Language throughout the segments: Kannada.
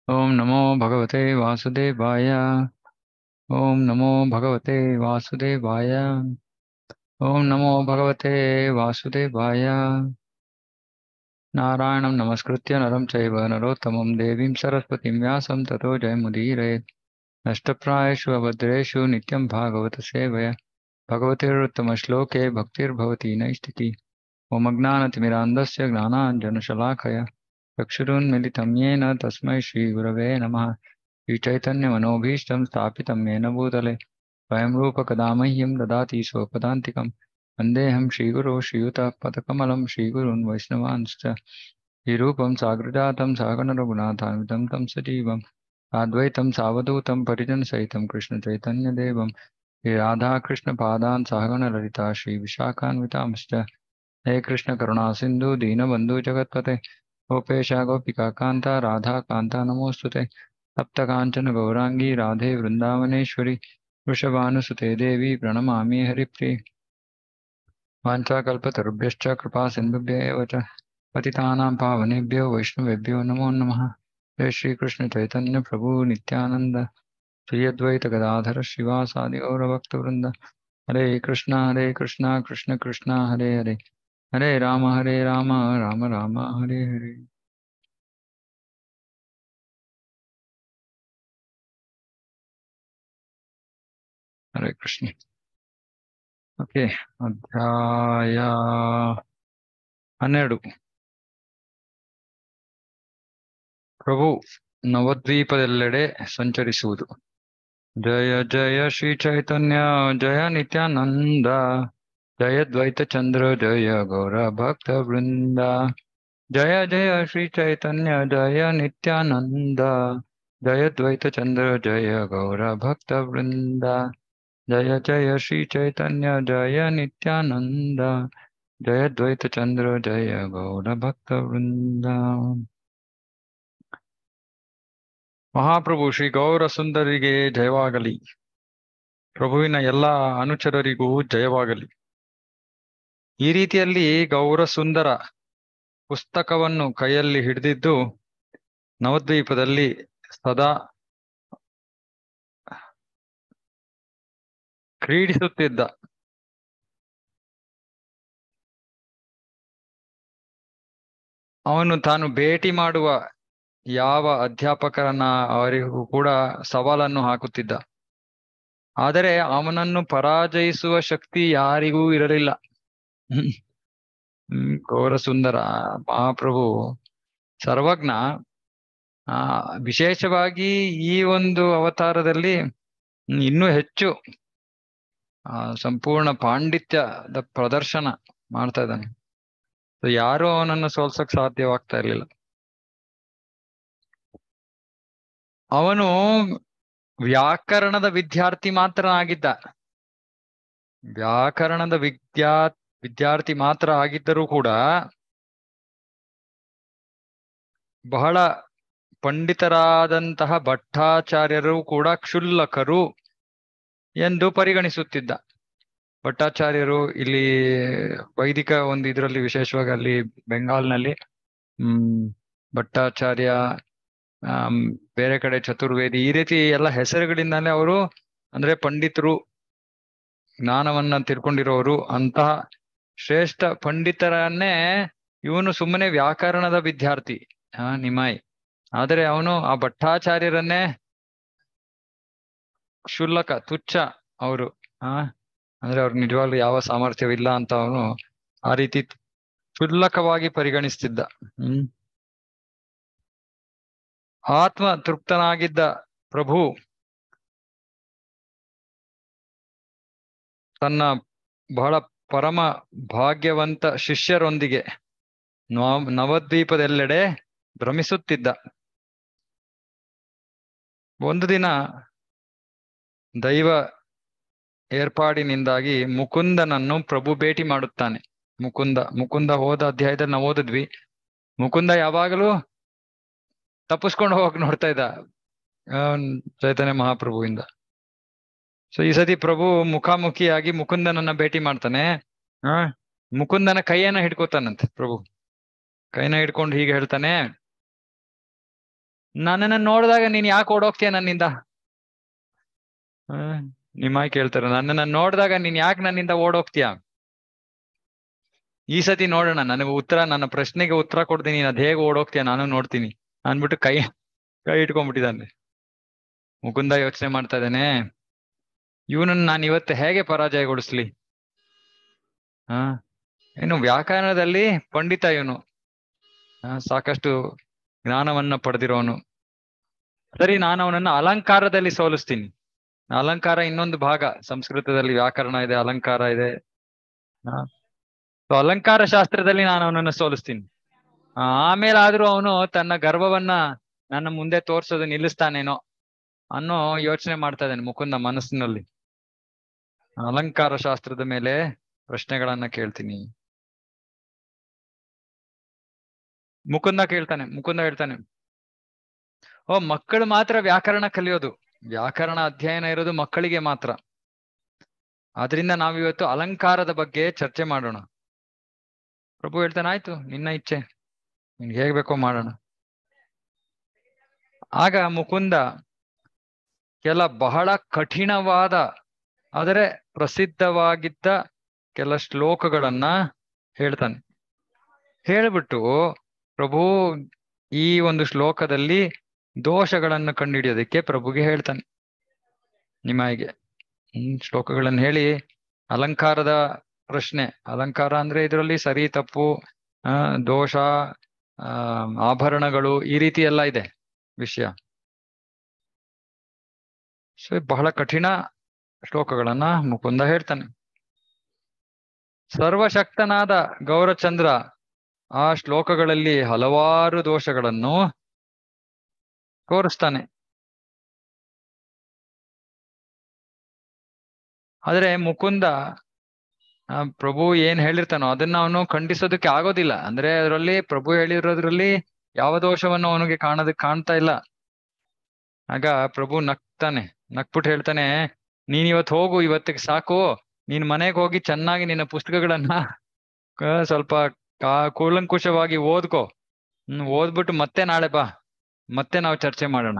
ॐ नमो भगवते वासुदेवाय ॐ नमो भगवते वासुदेवाय ॐ नमो भगवते वासुदेवाय नारायणं नमस्कृत्य नरं चैव नरोत्तमं देवीं सरस्वतीं व्यासं ततो जयमुदीरयेत् नष्टप्रायेषु अभद्रेषु नित्यं भागवतसेवया भगवतेरुत्तमश्लोके भक्तिर्भवति नैष्टिकी ॐ अज्ञानतिमिरान्धस्य ज्ञानाञ्जनशलाखया चक्षुरुन्मिलितं येन तस्मै श्रीगुरवे नमः श्रीचैतन्यमनोभीष्टं स्थापितं येन भूतले स्वयं रूपकदा मह्यं ददाति स्वपदान्तिकं वन्देऽहं श्रीगुरो श्रीयुतः पदकमलं श्रीगुरून् वैष्णवांश्च श्रीरूपं साग्रजातं सागणरघुनाथान्वितं तं सजीवम् अद्वैतं सावधूतं परिजनसहितं कृष्णचैतन्यदेवं श्रीराधाकृष्णपादान् सहगणललिता श्रीविशाखान्वितांश्च हे कृष्ण करुणा सिन्धु दीनबन्धु जगत्पते गोपेश गोपिकान्त राधाकान्त नमोऽस्तु ते सप्तकाञ्चन गौराङ्गी राधे वृन्दावनेश्वरि वृषभानुसुते देवी प्रणमामि हरिप्रिये वाञ्छाकल्पतरुभ्यश्च कृपा सिन्धुभ्य एव च पतितानां पावनेभ्यो वैष्णवेभ्यो नमो नमः जय श्रीकृष्ण चैतन्य प्रभु नित्यानन्द श्री अद्वैत गदाधर श्रीवासादि गौरभक्तवृन्द हरे कृष्णा हरे कृष्णा कृष्ण कृष्णा हरे हरे हरे राम हरे राम राम राम हरे हरे ಹರೇ ಕೃಷ್ಣ ಓಕೆ ಅಧ್ಯಾಯ ಹನ್ನೆರಡು ಪ್ರಭು ನವದ್ವೀಪದೆಲ್ಲೆಡೆ ಸಂಚರಿಸುವುದು ಜಯ ಜಯ ಶ್ರೀ ಚೈತನ್ಯ ಜಯ ನಿತ್ಯಾನಂದ ಜಯ ದ್ವೈತ ಚಂದ್ರ ಜಯ ಗೌರ ಭಕ್ತ ವೃಂದ ಜಯ ಜಯ ಶ್ರೀ ಚೈತನ್ಯ ಜಯ ನಿತ್ಯಾನಂದ ಜಯ ದ್ವೈತ ಚಂದ್ರ ಜಯ ಗೌರ ಭಕ್ತ ವೃಂದ ಜಯ ಜಯ ಶ್ರೀ ಚೈತನ್ಯ ಜಯ ನಿತ್ಯಾನಂದ ಜಯ ದ್ವೈತ ಚಂದ್ರ ಜಯ ಗೌರ ಭಕ್ತ ವೃಂದ ಮಹಾಪ್ರಭು ಶ್ರೀ ಗೌರ ಸುಂದರಿಗೆ ಜಯವಾಗಲಿ ಪ್ರಭುವಿನ ಎಲ್ಲ ಅನುಚರರಿಗೂ ಜಯವಾಗಲಿ ಈ ರೀತಿಯಲ್ಲಿ ಗೌರ ಸುಂದರ ಪುಸ್ತಕವನ್ನು ಕೈಯಲ್ಲಿ ಹಿಡಿದಿದ್ದು ನವದ್ವೀಪದಲ್ಲಿ ಸದಾ ಕ್ರೀಡಿಸುತ್ತಿದ್ದ ಅವನು ತಾನು ಭೇಟಿ ಮಾಡುವ ಯಾವ ಅಧ್ಯಾಪಕರನ್ನ ಅವರಿಗೂ ಕೂಡ ಸವಾಲನ್ನು ಹಾಕುತ್ತಿದ್ದ ಆದರೆ ಅವನನ್ನು ಪರಾಜಯಿಸುವ ಶಕ್ತಿ ಯಾರಿಗೂ ಇರಲಿಲ್ಲ ಹ್ಮ್ ಘೋರ ಸುಂದರ ಮಹಾಪ್ರಭು ಸರ್ವಜ್ಞ ಆ ವಿಶೇಷವಾಗಿ ಈ ಒಂದು ಅವತಾರದಲ್ಲಿ ಇನ್ನೂ ಹೆಚ್ಚು ಆ ಸಂಪೂರ್ಣ ಪಾಂಡಿತ್ಯದ ಪ್ರದರ್ಶನ ಮಾಡ್ತಾ ಇದ್ದಾನೆ ಯಾರು ಅವನನ್ನು ಸೋಲ್ಸಕ್ ಸಾಧ್ಯವಾಗ್ತಾ ಇರ್ಲಿಲ್ಲ ಅವನು ವ್ಯಾಕರಣದ ವಿದ್ಯಾರ್ಥಿ ಮಾತ್ರ ಆಗಿದ್ದ ವ್ಯಾಕರಣದ ವಿದ್ಯಾ ವಿದ್ಯಾರ್ಥಿ ಮಾತ್ರ ಆಗಿದ್ದರೂ ಕೂಡ ಬಹಳ ಪಂಡಿತರಾದಂತಹ ಭಟ್ಟಾಚಾರ್ಯರು ಕೂಡ ಕ್ಷುಲ್ಲಕರು ಎಂದು ಪರಿಗಣಿಸುತ್ತಿದ್ದ ಭಟ್ಟಾಚಾರ್ಯರು ಇಲ್ಲಿ ವೈದಿಕ ಒಂದು ಇದರಲ್ಲಿ ವಿಶೇಷವಾಗಿ ಅಲ್ಲಿ ಬೆಂಗಾಲ್ನಲ್ಲಿ ಹ್ಮ್ ಭಟ್ಟಾಚಾರ್ಯ ಆಮ್, ಬೇರೆ ಕಡೆ ಚತುರ್ವೇದಿ ಈ ರೀತಿ ಎಲ್ಲ ಹೆಸರುಗಳಿಂದಾನೇ ಅವರು ಅಂದ್ರೆ ಪಂಡಿತರು ಜ್ಞಾನವನ್ನ ತಿಳ್ಕೊಂಡಿರೋರು ಅಂತಹ ಶ್ರೇಷ್ಠ ಪಂಡಿತರನ್ನೇ ಇವನು ಸುಮ್ಮನೆ ವ್ಯಾಕರಣದ ವಿದ್ಯಾರ್ಥಿ ಆ ನಿಮಾಯ್ ಆದರೆ ಅವನು ಆ ಭಟ್ಟಾಚಾರ್ಯರನ್ನೇ ಕ್ಷುಲ್ಲಕ ತುಚ್ಛ ಅವರು ಆ ಅಂದ್ರೆ ಅವ್ರಿಗೆ ನಿಜವಾಗ್ಲೂ ಯಾವ ಸಾಮರ್ಥ್ಯವಿಲ್ಲ ಅಂತ ಅವನು ಆ ರೀತಿ ಕ್ಷುಲ್ಲಕವಾಗಿ ಪರಿಗಣಿಸ್ತಿದ್ದ ಹ್ಮ್ ಆತ್ಮ ತೃಪ್ತನಾಗಿದ್ದ ಪ್ರಭು ತನ್ನ ಬಹಳ ಪರಮ ಭಾಗ್ಯವಂತ ಶಿಷ್ಯರೊಂದಿಗೆ ನವ ನವದ್ವೀಪದೆಲ್ಲೆಡೆ ಭ್ರಮಿಸುತ್ತಿದ್ದ ಒಂದು ದಿನ ದೈವ ಏರ್ಪಾಡಿನಿಂದಾಗಿ ಮುಕುಂದನನ್ನು ಪ್ರಭು ಭೇಟಿ ಮಾಡುತ್ತಾನೆ ಮುಕುಂದ ಮುಕುಂದ ಹೋದ ಅಧ್ಯಾಯದಲ್ಲಿ ನಾವು ಓದಿದ್ವಿ ಮುಕುಂದ ಯಾವಾಗಲೂ ತಪ್ಪಿಸ್ಕೊಂಡು ಹೋಗಕ್ ನೋಡ್ತಾ ಇದ್ದ ಅವನ್ ಚೈತನ್ಯ ಮಹಾಪ್ರಭುವಿಂದ ಸೊ ಈ ಸತಿ ಪ್ರಭು ಮುಖಾಮುಖಿಯಾಗಿ ಮುಕುಂದನನ್ನ ಭೇಟಿ ಮಾಡ್ತಾನೆ ಆ ಮುಕುಂದನ ಕೈಯನ್ನ ಹಿಡ್ಕೋತಾನಂತೆ ಪ್ರಭು ಕೈನ ಹಿಡ್ಕೊಂಡು ಹೀಗೆ ಹೇಳ್ತಾನೆ ನನ್ನನ್ನ ನೋಡಿದಾಗ ನೀನ್ ಯಾಕೆ ಓಡೋಗ್ತೀಯ ನನ್ನಿಂದ ಆ, ನಿಮ್ಮಾಯಿ ಕೇಳ್ತಾರೆ ನನ್ನನ್ನ ನೋಡಿದಾಗ ನೀನ್ ಯಾಕೆ ನನ್ನಿಂದ ಓಡೋಗ್ತೀಯ ಈ ಸತಿ ನೋಡೋಣ ನನಗೆ ಉತ್ತರ ನನ್ನ ಪ್ರಶ್ನೆಗೆ ಉತ್ತರ ಕೊಡ್ತೀನಿ ನೀನ್ ಅದ್ ಹೇಗೆ ಓಡೋಗ್ತೀಯ ನಾನು ನೋಡ್ತೀನಿ ಅನ್ಬಿಟ್ಟು ಕೈ ಕೈ ಇಟ್ಕೊಂಡ್ಬಿಟ್ಟಿದ್ದಾನೆ ಮುಕುಂದ ಯೋಚನೆ ಮಾಡ್ತಾ ಇದ್ದಾನೆ ಇವನನ್ನ ನಾನು ಇವತ್ತು ಹೇಗೆ ಪರಾಜಯಗೊಳಿಸ್ಲಿ ಹಾ ಏನು ವ್ಯಾಕರಣದಲ್ಲಿ ಪಂಡಿತ ಇವನು ಆ, ಸಾಕಷ್ಟು ಜ್ಞಾನವನ್ನ ಪಡೆದಿರೋನು ಸರಿ ನಾನು ಅವನನ್ನ ಅಲಂಕಾರದಲ್ಲಿ ಸೋಲಿಸ್ತೀನಿ ಅಲಂಕಾರ ಇನ್ನೊಂದು ಭಾಗ ಸಂಸ್ಕೃತದಲ್ಲಿ ವ್ಯಾಕರಣ ಇದೆ ಅಲಂಕಾರ ಇದೆ ಆ, so ಅಲಂಕಾರ ಶಾಸ್ತ್ರದಲ್ಲಿ ನಾನು ಅವನನ್ನ ಸೋಲಿಸ್ತೀನಿ ಆ, ಆಮೇಲೆ ಆದ್ರೂ ಅವನು ತನ್ನ ಗರ್ವವನ್ನ ನನ್ನ ಮುಂದೆ ತೋರ್ಸೋದು ನಿಲ್ಲಿಸ್ತಾನೇನೋ ಅನ್ನೋ ಯೋಚನೆ ಮಾಡ್ತಾ ಇದ್ದಾನೆ ಮುಕುಂದ ಮನಸ್ಸಿನಲ್ಲಿ ಅಲಂಕಾರ ಶಾಸ್ತ್ರದ ಮೇಲೆ ಪ್ರಶ್ನೆಗಳನ್ನ ಕೇಳ್ತೀನಿ ಮುಕುಂದ ಕೇಳ್ತಾನೆ ಮುಕುಂದ ಹೇಳ್ತಾನೆ ಓ ಮಕ್ಕಳು ಮಾತ್ರ ವ್ಯಾಕರಣ ಕಲಿಯೋದು ವ್ಯಾಕರಣ ಅಧ್ಯಯನ ಇರೋದು ಮಕ್ಕಳಿಗೆ ಮಾತ್ರ ಆದ್ರಿಂದ ನಾವಿವತ್ತು ಅಲಂಕಾರದ ಬಗ್ಗೆ ಚರ್ಚೆ ಮಾಡೋಣ ಪ್ರಭು ಹೇಳ್ತಾನೆ ಆಯ್ತು ನಿನ್ನ ಇಚ್ಛೆ ನಿನ್ಗೆ ಹೇಗ್ ಬೇಕೋ ಮಾಡೋಣ ಆಗ ಮುಕುಂದ ಕೆಲ ಬಹಳ ಕಠಿಣವಾದ ಆದರೆ ಪ್ರಸಿದ್ಧವಾಗಿದ್ದ ಕೆಲ ಶ್ಲೋಕಗಳನ್ನ ಹೇಳ್ತಾನೆ ಹೇಳ್ಬಿಟ್ಟು ಪ್ರಭು ಈ ಒಂದು ಶ್ಲೋಕದಲ್ಲಿ ದೋಷಗಳನ್ನು ಕಂಡುಹಿಡಿಯೋದಕ್ಕೆ ಪ್ರಭುಗೆ ಹೇಳ್ತಾನೆ ನಿಮಗೆ ಹ್ಮ್ ಶ್ಲೋಕಗಳನ್ನು ಹೇಳಿ ಅಲಂಕಾರದ ಪ್ರಶ್ನೆ ಅಲಂಕಾರ ಅಂದ್ರೆ ಇದರಲ್ಲಿ ಸರಿ ತಪ್ಪು ಆ ದೋಷ ಆ ಆಭರಣಗಳು ಈ ರೀತಿ ಎಲ್ಲ ಇದೆ ವಿಷಯ ಸೊ ಬಹಳ ಕಠಿಣ ಶ್ಲೋಕಗಳನ್ನ ಮುಕುಂದ ಹೇಳ್ತಾನೆ ಸರ್ವಶಕ್ತನಾದ ಗೌರಚಂದ್ರ ಆ ಶ್ಲೋಕಗಳಲ್ಲಿ ಹಲವಾರು ದೋಷಗಳನ್ನು ತೋರಿಸ್ತಾನೆ ಆದ್ರೆ ಮುಕುಂದ ಆ, ಪ್ರಭು ಏನ್ ಹೇಳಿರ್ತಾನೋ ಅದನ್ನ ಅವನು ಖಂಡಿಸೋದಕ್ಕೆ ಆಗೋದಿಲ್ಲ ಅಂದ್ರೆ ಅದರಲ್ಲಿ ಪ್ರಭು ಹೇಳಿರೋದ್ರಲ್ಲಿ ಯಾವ ದೋಷವನ್ನು ಅವನಿಗೆ ಕಾಣೋದಕ್ ಕಾಣ್ತಾ ಇಲ್ಲ ಆಗ ಪ್ರಭು ನಗ್ತಾನೆ ನಕ್ಬಿಟ್ಟು ಹೇಳ್ತಾನೆ ನೀನ್ ಇವತ್ ಹೋಗು ಇವತ್ತಿಗೆ ಸಾಕು ನೀನ್ ಮನೆಗೆ ಹೋಗಿ ಚೆನ್ನಾಗಿ ನಿನ್ನ ಪುಸ್ತಕಗಳನ್ನ ಆ, ಸ್ವಲ್ಪ ಕಾ ಕೂಲಂಕುಷವಾಗಿ ಓದ್ಕೋ ಹ್ಮ್ ಓದ್ಬಿಟ್ಟು ಮತ್ತೆ ನಾಳೆ ಬಾ ಮತ್ತೆ ನಾವು ಚರ್ಚೆ ಮಾಡೋಣ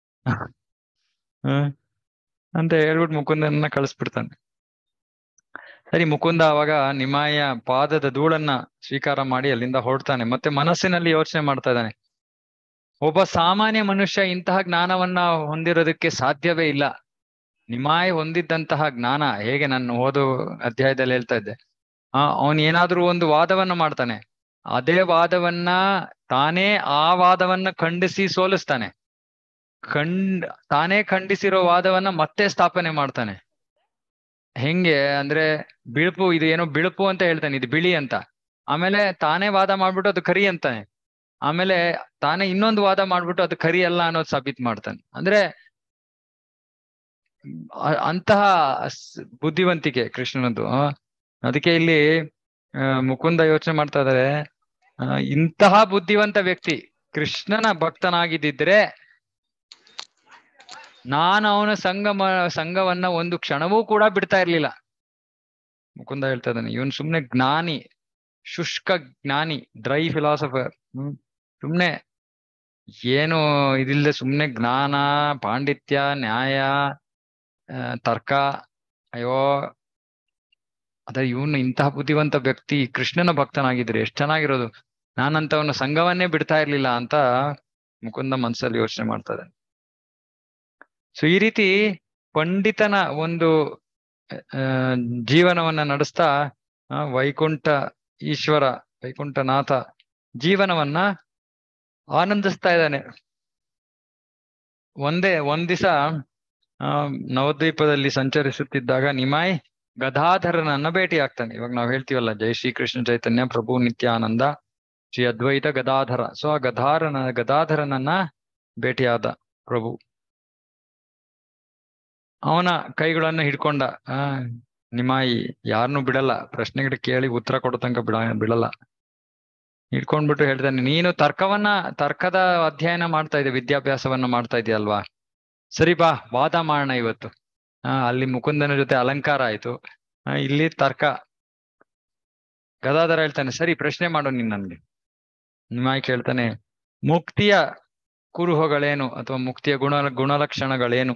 ಹ್ಮ್ ಅಂತ ಹೇಳ್ಬಿಟ್ಟು ಮುಕುಂದನ್ನ ಕಳಿಸ್ಬಿಡ್ತಾನೆ ಸರಿ ಮುಕುಂದ ಅವಾಗ ನಿಮಾಯ ಪಾದದ ಧೂಳನ್ನ ಸ್ವೀಕಾರ ಮಾಡಿ ಅಲ್ಲಿಂದ ಹೊರಡ್ತಾನೆ ಮತ್ತೆ ಮನಸ್ಸಿನಲ್ಲಿ ಯೋಚನೆ ಮಾಡ್ತಾ ಇದ್ದಾನೆ ಒಬ್ಬ ಸಾಮಾನ್ಯ ಮನುಷ್ಯ ಇಂತಹ ಜ್ಞಾನವನ್ನ ಹೊಂದಿರೋದಕ್ಕೆ ಸಾಧ್ಯವೇ ಇಲ್ಲ ನಿಮಾಯ್ ಹೊಂದಿದ್ದಂತಹ ಜ್ಞಾನ ಹೇಗೆ ನಾನು ಓದು ಅಧ್ಯಾಯದಲ್ಲಿ ಹೇಳ್ತಾ ಇದ್ದೆ ಆ ಅವನ್ ಏನಾದ್ರೂ ಒಂದು ವಾದವನ್ನ ಮಾಡ್ತಾನೆ ಅದೇ ವಾದವನ್ನ ತಾನೇ ಆ ವಾದವನ್ನ ಖಂಡಿಸಿ ಸೋಲಿಸ್ತಾನೆ ಖಂಡ್ ತಾನೇ ಖಂಡಿಸಿರೋ ವಾದವನ್ನ ಮತ್ತೆ ಸ್ಥಾಪನೆ ಮಾಡ್ತಾನೆ ಹೆಂಗೆ ಅಂದ್ರೆ ಬಿಳುಪು ಇದು ಏನೋ ಬಿಳುಪು ಅಂತ ಹೇಳ್ತಾನೆ ಇದು ಬಿಳಿ ಅಂತ ಆಮೇಲೆ ತಾನೇ ವಾದ ಮಾಡ್ಬಿಟ್ಟು ಅದು ಕರಿ ಅಂತಾನೆ ಆಮೇಲೆ ತಾನೇ ಇನ್ನೊಂದು ವಾದ ಮಾಡ್ಬಿಟ್ಟು ಅದು ಕರಿ ಅಲ್ಲ ಅನ್ನೋದು ಸಾಬೀತ್ ಮಾಡ್ತಾನೆ ಅಂದ್ರೆ ಅ- ಅಂತಹ ಸ್- ಬುದ್ಧಿವಂತಿಕೆ ಕೃಷ್ಣನದ್ದು ಆ. ಅದಕ್ಕೆ ಇಲ್ಲಿ ಆ, ಮುಕುಂದ ಯೋಚನೆ ಮಾಡ್ತಾ ಇದಾರೆ ಆ, ಇಂತಹ ಬುದ್ಧಿವಂತ ವ್ಯಕ್ತಿ ಕೃಷ್ಣನ ಭಕ್ತನಾಗಿದ್ದಿದ್ರೆ ನಾನು ಅವನ ಸಂಗಮ ಸಂಘವನ್ನ ಒಂದು ಕ್ಷಣವೂ ಕೂಡ ಬಿಡ್ತಾ ಇರ್ಲಿಲ್ಲ ಮುಕುಂದ ಹೇಳ್ತಾ ಇದ್ದಾನೆ ಇವನ್ ಸುಮ್ನೆ ಜ್ಞಾನಿ ಶುಷ್ಕ ಜ್ಞಾನಿ ಡ್ರೈ ಫಿಲಾಸಫರ್ ಹ್ಮ್ ಸುಮ್ನೆ ಏನು ಇದಿಲ್ಲದೆ ಸುಮ್ನೆ ಜ್ಞಾನ ಪಾಂಡಿತ್ಯ ನ್ಯಾಯ ಆ, ತರ್ಕ ಅಯ್ಯೋ ಅದೇ ಇವನು ಇಂತಹ ಬುದ್ಧಿವಂತ ವ್ಯಕ್ತಿ ಕೃಷ್ಣನ ಭಕ್ತನಾಗಿದ್ರೆ ಎಷ್ಟ್ ಚೆನ್ನಾಗಿರೋದು ನಾನಂತವನ ಸಂಘವನ್ನೇ ಬಿಡ್ತಾ ಇರ್ಲಿಲ್ಲ ಅಂತ ಮುಕುಂದ ಮನ್ಸಲ್ಲಿ ಯೋಚನೆ ಮಾಡ್ತಾ ಇದ್ದಾನೆ ಸೊ ಈ ರೀತಿ ಪಂಡಿತನ ಒಂದು ಆ, ಜೀವನವನ್ನ ನಡೆಸ್ತಾ ಆ, ವೈಕುಂಠ ಈಶ್ವರ ವೈಕುಂಠನಾಥ ಜೀವನವನ್ನ ಆನಂದಿಸ್ತಾ ಇದ್ದಾನೆ ಒಂದೇ ಒಂದ್ ದಿವಸ ಆ ನವದ್ವೀಪದಲ್ಲಿ ಸಂಚರಿಸುತ್ತಿದ್ದಾಗ ನಿಮಾಯ್ ಗದಾಧರನನ್ನ ಭೇಟಿ ಆಗ್ತಾನೆ ಇವಾಗ ನಾವ್ ಹೇಳ್ತೀವಲ್ಲ ಜೈ ಶ್ರೀ ಕೃಷ್ಣ ಚೈತನ್ಯ ಪ್ರಭು ನಿತ್ಯಾನಂದ ಶ್ರೀ ಅದ್ವೈತ ಗದಾಧರ ಸೊ ಆ ಗದಾರನ ಗದಾಧರನನ್ನ ಭೇಟಿಯಾದ ಪ್ರಭು ಅವನ ಕೈಗಳನ್ನ ಹಿಡ್ಕೊಂಡ ಆ ನಿಮಾಯಿ ಯಾರನ್ನು ಬಿಡಲ್ಲ ಪ್ರಶ್ನೆಗಳು ಕೇಳಿ ಉತ್ತರ ಕೊಡೋ ತನಕ ಬಿಡ ಬಿಡಲ್ಲ ಹಿಡ್ಕೊಂಡ್ಬಿಟ್ಟು ಹೇಳ್ತಾನೆ ನೀನು ತರ್ಕವನ್ನ ತರ್ಕದ ಅಧ್ಯಯನ ಮಾಡ್ತಾ ಇದ್ದೆ ವಿದ್ಯಾಭ್ಯಾಸವನ್ನ ಮಾಡ್ತಾ ಇದೆಯಲ್ವಾ ಸರಿ ಬಾ ವಾದ ಮಾಡೋಣ ಇವತ್ತು ಆ ಅಲ್ಲಿ ಮುಕುಂದನ ಜೊತೆ ಅಲಂಕಾರ ಆಯ್ತು ಆ, ಇಲ್ಲಿ ತರ್ಕ ಗದಾಧರ ಹೇಳ್ತಾನೆ ಸರಿ ಪ್ರಶ್ನೆ ಮಾಡು ನೀನ್ ನನ್ಗೆ ನಿಮಾಯಿ ಕೇಳ್ತಾನೆ ಮುಕ್ತಿಯ ಕುರುಹಗಳೇನು ಅಥವಾ ಮುಕ್ತಿಯ ಗುಣ ಗುಣಲಕ್ಷಣಗಳೇನು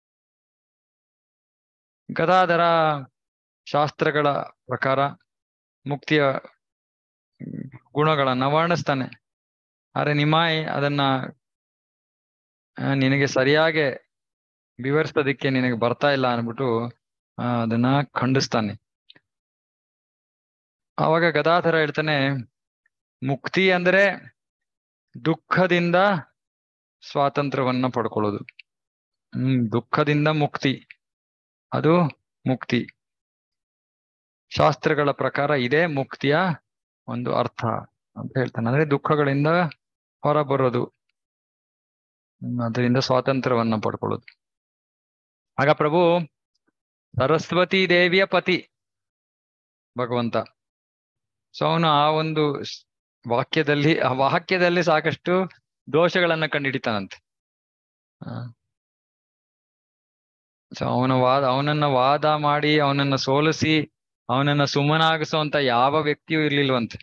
ಗದಾಧರ ಶಾಸ್ತ್ರಗಳ ಪ್ರಕಾರ ಮುಕ್ತಿಯ ಗುಣಗಳನ್ನ ವರ್ಣಿಸ್ತಾನೆ ಆದ್ರೆ ನಿಮಾಯಿ ಅದನ್ನ ಆ, ನಿನಗೆ ಸರಿಯಾಗಿ ವಿವರಿಸೋದಕ್ಕೆ ನಿನಗೆ ಬರ್ತಾ ಇಲ್ಲ ಅನ್ಬಿಟ್ಟು ಆ, ಅದನ್ನ ಖಂಡಿಸ್ತಾನೆ ಆವಾಗ ಗದಾಧರ ಹೇಳ್ತಾನೆ ಮುಕ್ತಿ ಅಂದ್ರೆ ದುಃಖದಿಂದ ಸ್ವಾತಂತ್ರ್ಯವನ್ನ ಪಡ್ಕೊಳ್ಳೋದು ಹ್ಮ್ ದುಃಖದಿಂದ ಮುಕ್ತಿ ಅದು ಮುಕ್ತಿ ಶಾಸ್ತ್ರಗಳ ಪ್ರಕಾರ ಇದೇ ಮುಕ್ತಿಯ ಒಂದು ಅರ್ಥ ಅಂತ ಹೇಳ್ತಾನೆ ಅಂದ್ರೆ ದುಃಖಗಳಿಂದ ಹೊರ ಬರೋದು ಹ್ಮ್, ಅದರಿಂದ ಸ್ವಾತಂತ್ರ್ಯವನ್ನ ಪಡ್ಕೊಳ್ಳೋದು ಆಗ ಪ್ರಭು ಸರಸ್ವತಿ ದೇವಿಯ ಪತಿ ಭಗವಂತ ಸೊ ಅವನು ಆ ಒಂದು ಸ್- ವಾಕ್ಯದಲ್ಲಿ ಆ ವಾಕ್ಯದಲ್ಲಿ ಸಾಕಷ್ಟು ದೋಷಗಳನ್ನ ಕಂಡುಹಿಡಿತಾನಂತೆ ಸೊ ಅವನ ವಾದ ಅವನನ್ನ ವಾದ ಮಾಡಿ ಅವನನ್ನ ಸೋಲಿಸಿ ಅವನನ್ನ ಸುಮ್ಮನಾಗಿಸುವಂತ ಯಾವ ವ್ಯಕ್ತಿಯೂ ಇರ್ಲಿಲ್ವಂತೆ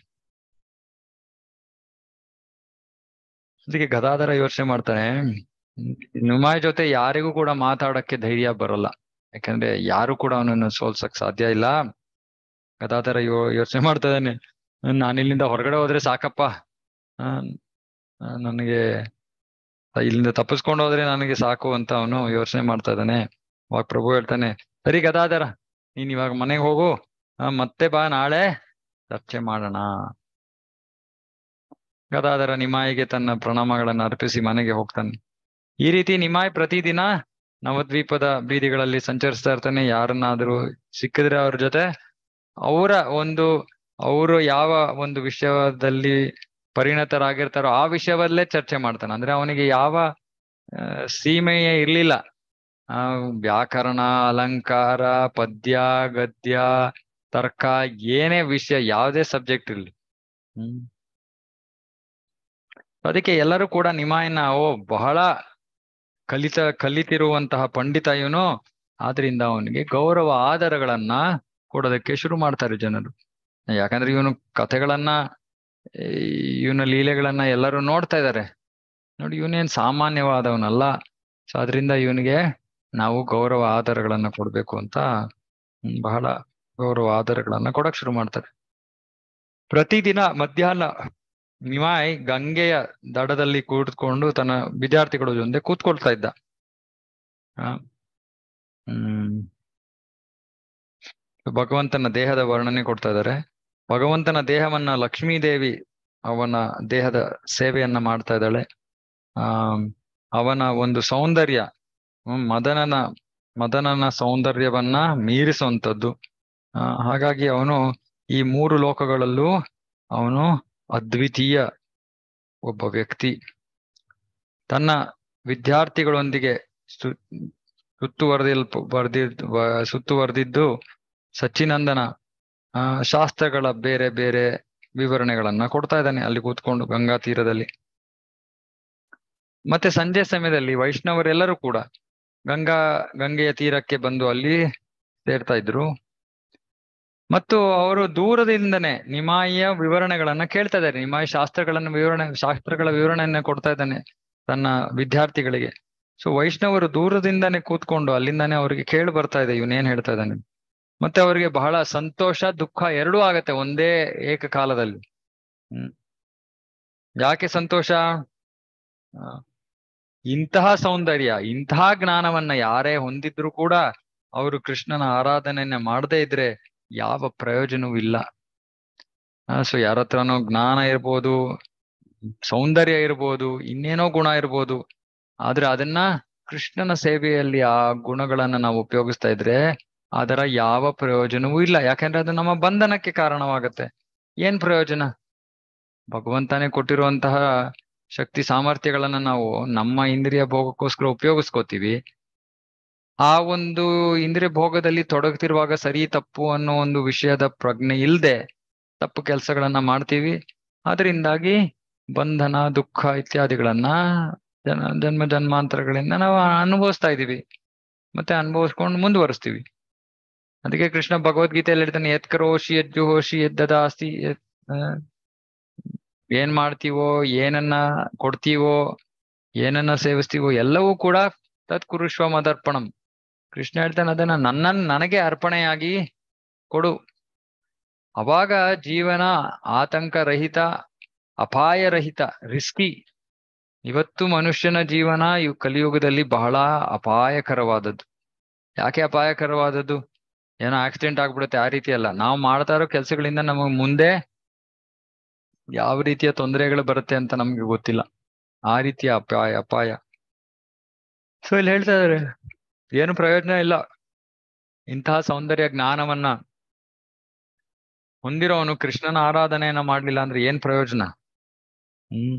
ಅದಕ್ಕೆ ಗದಾಧರ ಯೋಚನೆ ಮಾಡ್ತಾನೆ ನಿಮಾಯ್ ಜೊತೆ ಯಾರಿಗೂ ಕೂಡ ಮಾತಾಡಕ್ಕೆ ಧೈರ್ಯ ಬರಲ್ಲ ಯಾಕಂದ್ರೆ ಯಾರು ಕೂಡ ಅವನನ್ನು ಸೋಲ್ಸಕ್ ಸಾಧ್ಯ ಇಲ್ಲ ಗದಾಧರ ಯೋ ಯೋಚನೆ ಮಾಡ್ತಾ ಇದ್ದಾನೆ ನಾನು ಇಲ್ಲಿಂದ ಹೊರಗಡೆ ಹೋದ್ರೆ ಸಾಕಪ್ಪ ಆ, ಆ, ನನಗೆ ಇಲ್ಲಿಂದ ತಪ್ಪಿಸ್ಕೊಂಡು ಹೋದ್ರೆ ನನಗೆ ಸಾಕು ಅಂತ ಅವನು ಯೋಚನೆ ಮಾಡ್ತಾ ಇದ್ದಾನೆ ಅವಾಗ ಪ್ರಭು ಹೇಳ್ತಾನೆ ಸರಿ ಗದಾಧರ ನೀನ್ ಇವಾಗ ಮನೆಗೆ ಹೋಗು ಆ, ಮತ್ತೆ ಬಾ ನಾಳೆ ಚರ್ಚೆ ಮಾಡೋಣ ಗದಾಧರ ನಿಮಾಯಿಗೆ ತನ್ನ ಪ್ರಣಾಮಗಳನ್ನು ಅರ್ಪಿಸಿ ಮನೆಗೆ ಹೋಗ್ತಾನೆ ಈ ರೀತಿ ನಿಮಾಯ್ ಪ್ರತಿದಿನ ನವದ್ವೀಪದ ಬೀದಿಗಳಲ್ಲಿ ಸಂಚರಿಸ್ತಾ ಇರ್ತಾನೆ ಯಾರನ್ನಾದ್ರೂ ಸಿಕ್ಕಿದ್ರೆ ಅವ್ರ ಜೊತೆ ಅವರ ಒಂದು ಅವರು ಯಾವ ಒಂದು ವಿಷಯದಲ್ಲಿ ಪರಿಣತರಾಗಿರ್ತಾರೋ ಆ ವಿಷಯವಲ್ಲೇ ಚರ್ಚೆ ಮಾಡ್ತಾನೆ ಅಂದ್ರೆ ಅವನಿಗೆ ಯಾವ ಆ, ಸೀಮೆಯೇ ಇರ್ಲಿಲ್ಲ ಆ ವ್ಯಾಕರಣ ಅಲಂಕಾರ ಪದ್ಯ ಗದ್ಯ ತರ್ಕ ಏನೇ ವಿಷಯ ಯಾವುದೇ ಸಬ್ಜೆಕ್ಟ್ ಇರ್ಲಿ ಹ್ಮ್ ಅದಕ್ಕೆ ಎಲ್ಲರೂ ಕೂಡ ನಿಮಾಯನ್ನ ಓ ಬಹಳ ಕಲಿತ ಕಲಿತಿರುವಂತಹ ಪಂಡಿತ ಇವನು ಆದ್ರಿಂದ ಅವನಿಗೆ ಗೌರವ ಆಧಾರಗಳನ್ನ ಕೊಡೋದಕ್ಕೆ ಶುರು ಮಾಡ್ತಾರೆ ಜನರು ಯಾಕಂದ್ರೆ ಇವನು ಕಥೆಗಳನ್ನ ಇವನ ಲೀಲೆಗಳನ್ನ ಎಲ್ಲರೂ ನೋಡ್ತಾ ಇದ್ದಾರೆ ನೋಡಿ ಇವನೇನ್ ಸಾಮಾನ್ಯವಾದವನಲ್ಲ ಸೊ ಅದರಿಂದ ಇವನಿಗೆ ನಾವು ಗೌರವ ಆಧಾರಗಳನ್ನ ಕೊಡ್ಬೇಕು ಅಂತ ಹ್ಮ್, ಬಹಳ ಗೌರವ ಆಧಾರಗಳನ್ನ ಕೊಡಕ್ ಶುರು ಮಾಡ್ತಾರೆ ಪ್ರತಿದಿನ ಮಧ್ಯಾಹ್ನ ನಿಮಾಯ್ ಗಂಗೆಯ ದಡದಲ್ಲಿ ಕೂತ್ಕೊಂಡು ತನ್ನ ವಿದ್ಯಾರ್ಥಿಗಳ ಜೊತೆ ಕೂತ್ಕೊಳ್ತಾ ಇದ್ದ ಆ, ಹ್ಮ್ ಭಗವಂತನ ದೇಹದ ವರ್ಣನೆ ಕೊಡ್ತಾ ಇದ್ದಾರೆ ಭಗವಂತನ ದೇಹವನ್ನ ಲಕ್ಷ್ಮೀ ದೇವಿ ಅವನ ದೇಹದ ಸೇವೆಯನ್ನ ಮಾಡ್ತಾ ಇದ್ದಾಳೆ ಆ ಅವನ ಒಂದು ಸೌಂದರ್ಯ ಹ್ಮ್, ಮದನನ ಮದನನ ಸೌಂದರ್ಯವನ್ನ ಮೀರಿಸುವಂತದ್ದು ಆ ಹಾಗಾಗಿ ಅವನು ಈ ಮೂರು ಲೋಕಗಳಲ್ಲೂ ಅವನು ಅದ್ವಿತೀಯ ಒಬ್ಬ ವ್ಯಕ್ತಿ ತನ್ನ ವಿದ್ಯಾರ್ಥಿಗಳೊಂದಿಗೆ ಸು ಸುತ್ತುವರೆದಿಲ್ ಬರ್ದಿದ್ ವ- ಸುತ್ತುವರೆದಿದ್ದು ಸಚ್ಚಿನಂದನ ಆ ಶಾಸ್ತ್ರಗಳ ಬೇರೆ ಬೇರೆ ವಿವರಣೆಗಳನ್ನ ಕೊಡ್ತಾ ಇದ್ದಾನೆ ಅಲ್ಲಿ ಕೂತ್ಕೊಂಡು ಗಂಗಾ ತೀರದಲ್ಲಿ ಮತ್ತೆ ಸಂಜೆ ಸಮಯದಲ್ಲಿ ವೈಷ್ಣವರೆಲ್ಲರೂ ಕೂಡ ಗಂಗಾ ಗಂಗೆಯ ತೀರಕ್ಕೆ ಬಂದು ಅಲ್ಲಿ ಸೇರ್ತಾ ಇದ್ರು ಮತ್ತು ಅವರು ದೂರದಿಂದನೇ ನಿಮಾಯಿಯ ವಿವರಣೆಗಳನ್ನ ಕೇಳ್ತಾ ಇದ್ದಾರೆ ನಿಮಾಯಿ ಶಾಸ್ತ್ರಗಳನ್ನ ವಿವರಣೆ ಶಾಸ್ತ್ರಗಳ ವಿವರಣೆಯನ್ನ ಕೊಡ್ತಾ ಇದ್ದಾನೆ ತನ್ನ ವಿದ್ಯಾರ್ಥಿಗಳಿಗೆ ಸೊ ವೈಷ್ಣವರು ದೂರದಿಂದಾನೇ ಕೂತ್ಕೊಂಡು ಅಲ್ಲಿಂದಾನೇ ಅವರಿಗೆ ಕೇಳಿ ಬರ್ತಾ ಇದೆ ಇವನೇನ್ ಹೇಳ್ತಾ ಇದ್ದಾನೆ ಮತ್ತೆ ಅವರಿಗೆ ಬಹಳ ಸಂತೋಷ ದುಃಖ ಎರಡೂ ಆಗತ್ತೆ ಒಂದೇ ಏಕಕಾಲದಲ್ಲಿ ಹ್ಮ್ ಯಾಕೆ ಸಂತೋಷ ಆ, ಇಂತಹ ಸೌಂದರ್ಯ ಇಂತಹ ಜ್ಞಾನವನ್ನ ಯಾರೇ ಹೊಂದಿದ್ರು ಕೂಡ ಅವರು ಕೃಷ್ಣನ ಆರಾಧನೆಯನ್ನ ಮಾಡದೇ ಇದ್ರೆ ಯಾವ ಪ್ರಯೋಜನವೂ ಇಲ್ಲ ಸೊ ಯಾರ ಹತ್ರನೋ ಜ್ಞಾನ ಇರ್ಬೋದು ಸೌಂದರ್ಯ ಇರ್ಬೋದು ಇನ್ನೇನೋ ಗುಣ ಇರ್ಬೋದು ಆದ್ರೆ ಅದನ್ನ ಕೃಷ್ಣನ ಸೇವೆಯಲ್ಲಿ ಆ ಗುಣಗಳನ್ನ ನಾವು ಉಪಯೋಗಿಸ್ತಾ ಇದ್ರೆ ಅದರ ಯಾವ ಪ್ರಯೋಜನವೂ ಇಲ್ಲ ಯಾಕಂದ್ರೆ ಅದು ನಮ್ಮ ಬಂಧನಕ್ಕೆ ಕಾರಣವಾಗತ್ತೆ ಏನ್ ಪ್ರಯೋಜನ ಭಗವಂತನೇ ಕೊಟ್ಟಿರುವಂತಹ ಶಕ್ತಿ ಸಾಮರ್ಥ್ಯಗಳನ್ನ ನಾವು ನಮ್ಮ ಇಂದ್ರಿಯ ಭೋಗಕ್ಕೋಸ್ಕರ ಉಪಯೋಗಿಸ್ಕೋತೀವಿ ಆ ಒಂದು ಇಂದ್ರಿಯ ಭೋಗದಲ್ಲಿ ತೊಡಗ್ತಿರುವಾಗ ಸರಿ ತಪ್ಪು ಅನ್ನೋ ಒಂದು ವಿಷಯದ ಪ್ರಜ್ಞೆ ಇಲ್ದೆ ತಪ್ಪು ಕೆಲಸಗಳನ್ನ ಮಾಡ್ತೀವಿ ಅದರಿಂದಾಗಿ ಬಂಧನ ದುಃಖ ಇತ್ಯಾದಿಗಳನ್ನ ಜನ ಜನ್ಮ ಜನ್ಮಾಂತರಗಳಿಂದ ನಾವು ಅನುಭವಿಸ್ತಾ ಇದೀವಿ ಮತ್ತೆ ಅನುಭವಿಸ್ಕೊಂಡು ಮುಂದುವರಿಸ್ತೀವಿ ಅದಕ್ಕೆ ಕೃಷ್ಣ ಭಗವದ್ಗೀತೆಯಲ್ಲಿ ಹೇಳ್ತಾನೆ ಎತ್ ಕರೋಷಿ ಯಜ್ಜು ಹೋಷಿ ಎದ್ದದಾಸ್ತಿ ಎತ್- ಆ, ಏನ್ ಮಾಡ್ತೀವೋ ಏನನ್ನ ಕೊಡ್ತೀವೋ ಏನನ್ನ ಸೇವಿಸ್ತೀವೋ ಎಲ್ಲವೂ ಕೂಡ ತತ್ ಕುರುಶ್ವ ಮದರ್ಪಣಂ ಕೃಷ್ಣ ಹೇಳ್ತಾನೆ ಅದನ್ನ ನನ್ನನ್ ನನಗೆ ಅರ್ಪಣೆಯಾಗಿ ಕೊಡು ಅವಾಗ ಜೀವನ ಆತಂಕ ರಹಿತ ಅಪಾಯ ರಹಿತ ರಿಸ್ಕಿ ಇವತ್ತು ಮನುಷ್ಯನ ಜೀವನ ಇವ್ ಕಲಿಯುಗದಲ್ಲಿ ಬಹಳ ಅಪಾಯಕರವಾದದ್ದು ಯಾಕೆ ಅಪಾಯಕರವಾದದ್ದು ಏನೋ ಆಕ್ಸಿಡೆಂಟ್ ಆಗ್ಬಿಡುತ್ತೆ ಆ ರೀತಿ ಅಲ್ಲ ನಾವು ಮಾಡ್ತಾ ಇರೋ ಕೆಲಸಗಳಿಂದ ನಮಗ್ ಮುಂದೆ ಯಾವ ರೀತಿಯ ತೊಂದರೆಗಳು ಬರುತ್ತೆ ಅಂತ ನಮ್ಗೆ ಗೊತ್ತಿಲ್ಲ ಆ ರೀತಿಯ ಅಪಾಯ ಅಪಾಯ ಸೊ ಇಲ್ಲಿ ಹೇಳ್ತಾ ಇದಾರೆ ಏನು ಪ್ರಯೋಜನ ಇಲ್ಲ ಇಂತಹ ಸೌಂದರ್ಯ ಜ್ಞಾನವನ್ನ ಹೊಂದಿರೋನು ಕೃಷ್ಣನ ಆರಾಧನೆಯನ್ನ ಮಾಡ್ಲಿಲ್ಲ ಅಂದ್ರೆ ಏನ್ ಪ್ರಯೋಜನ ಹ್ಮ್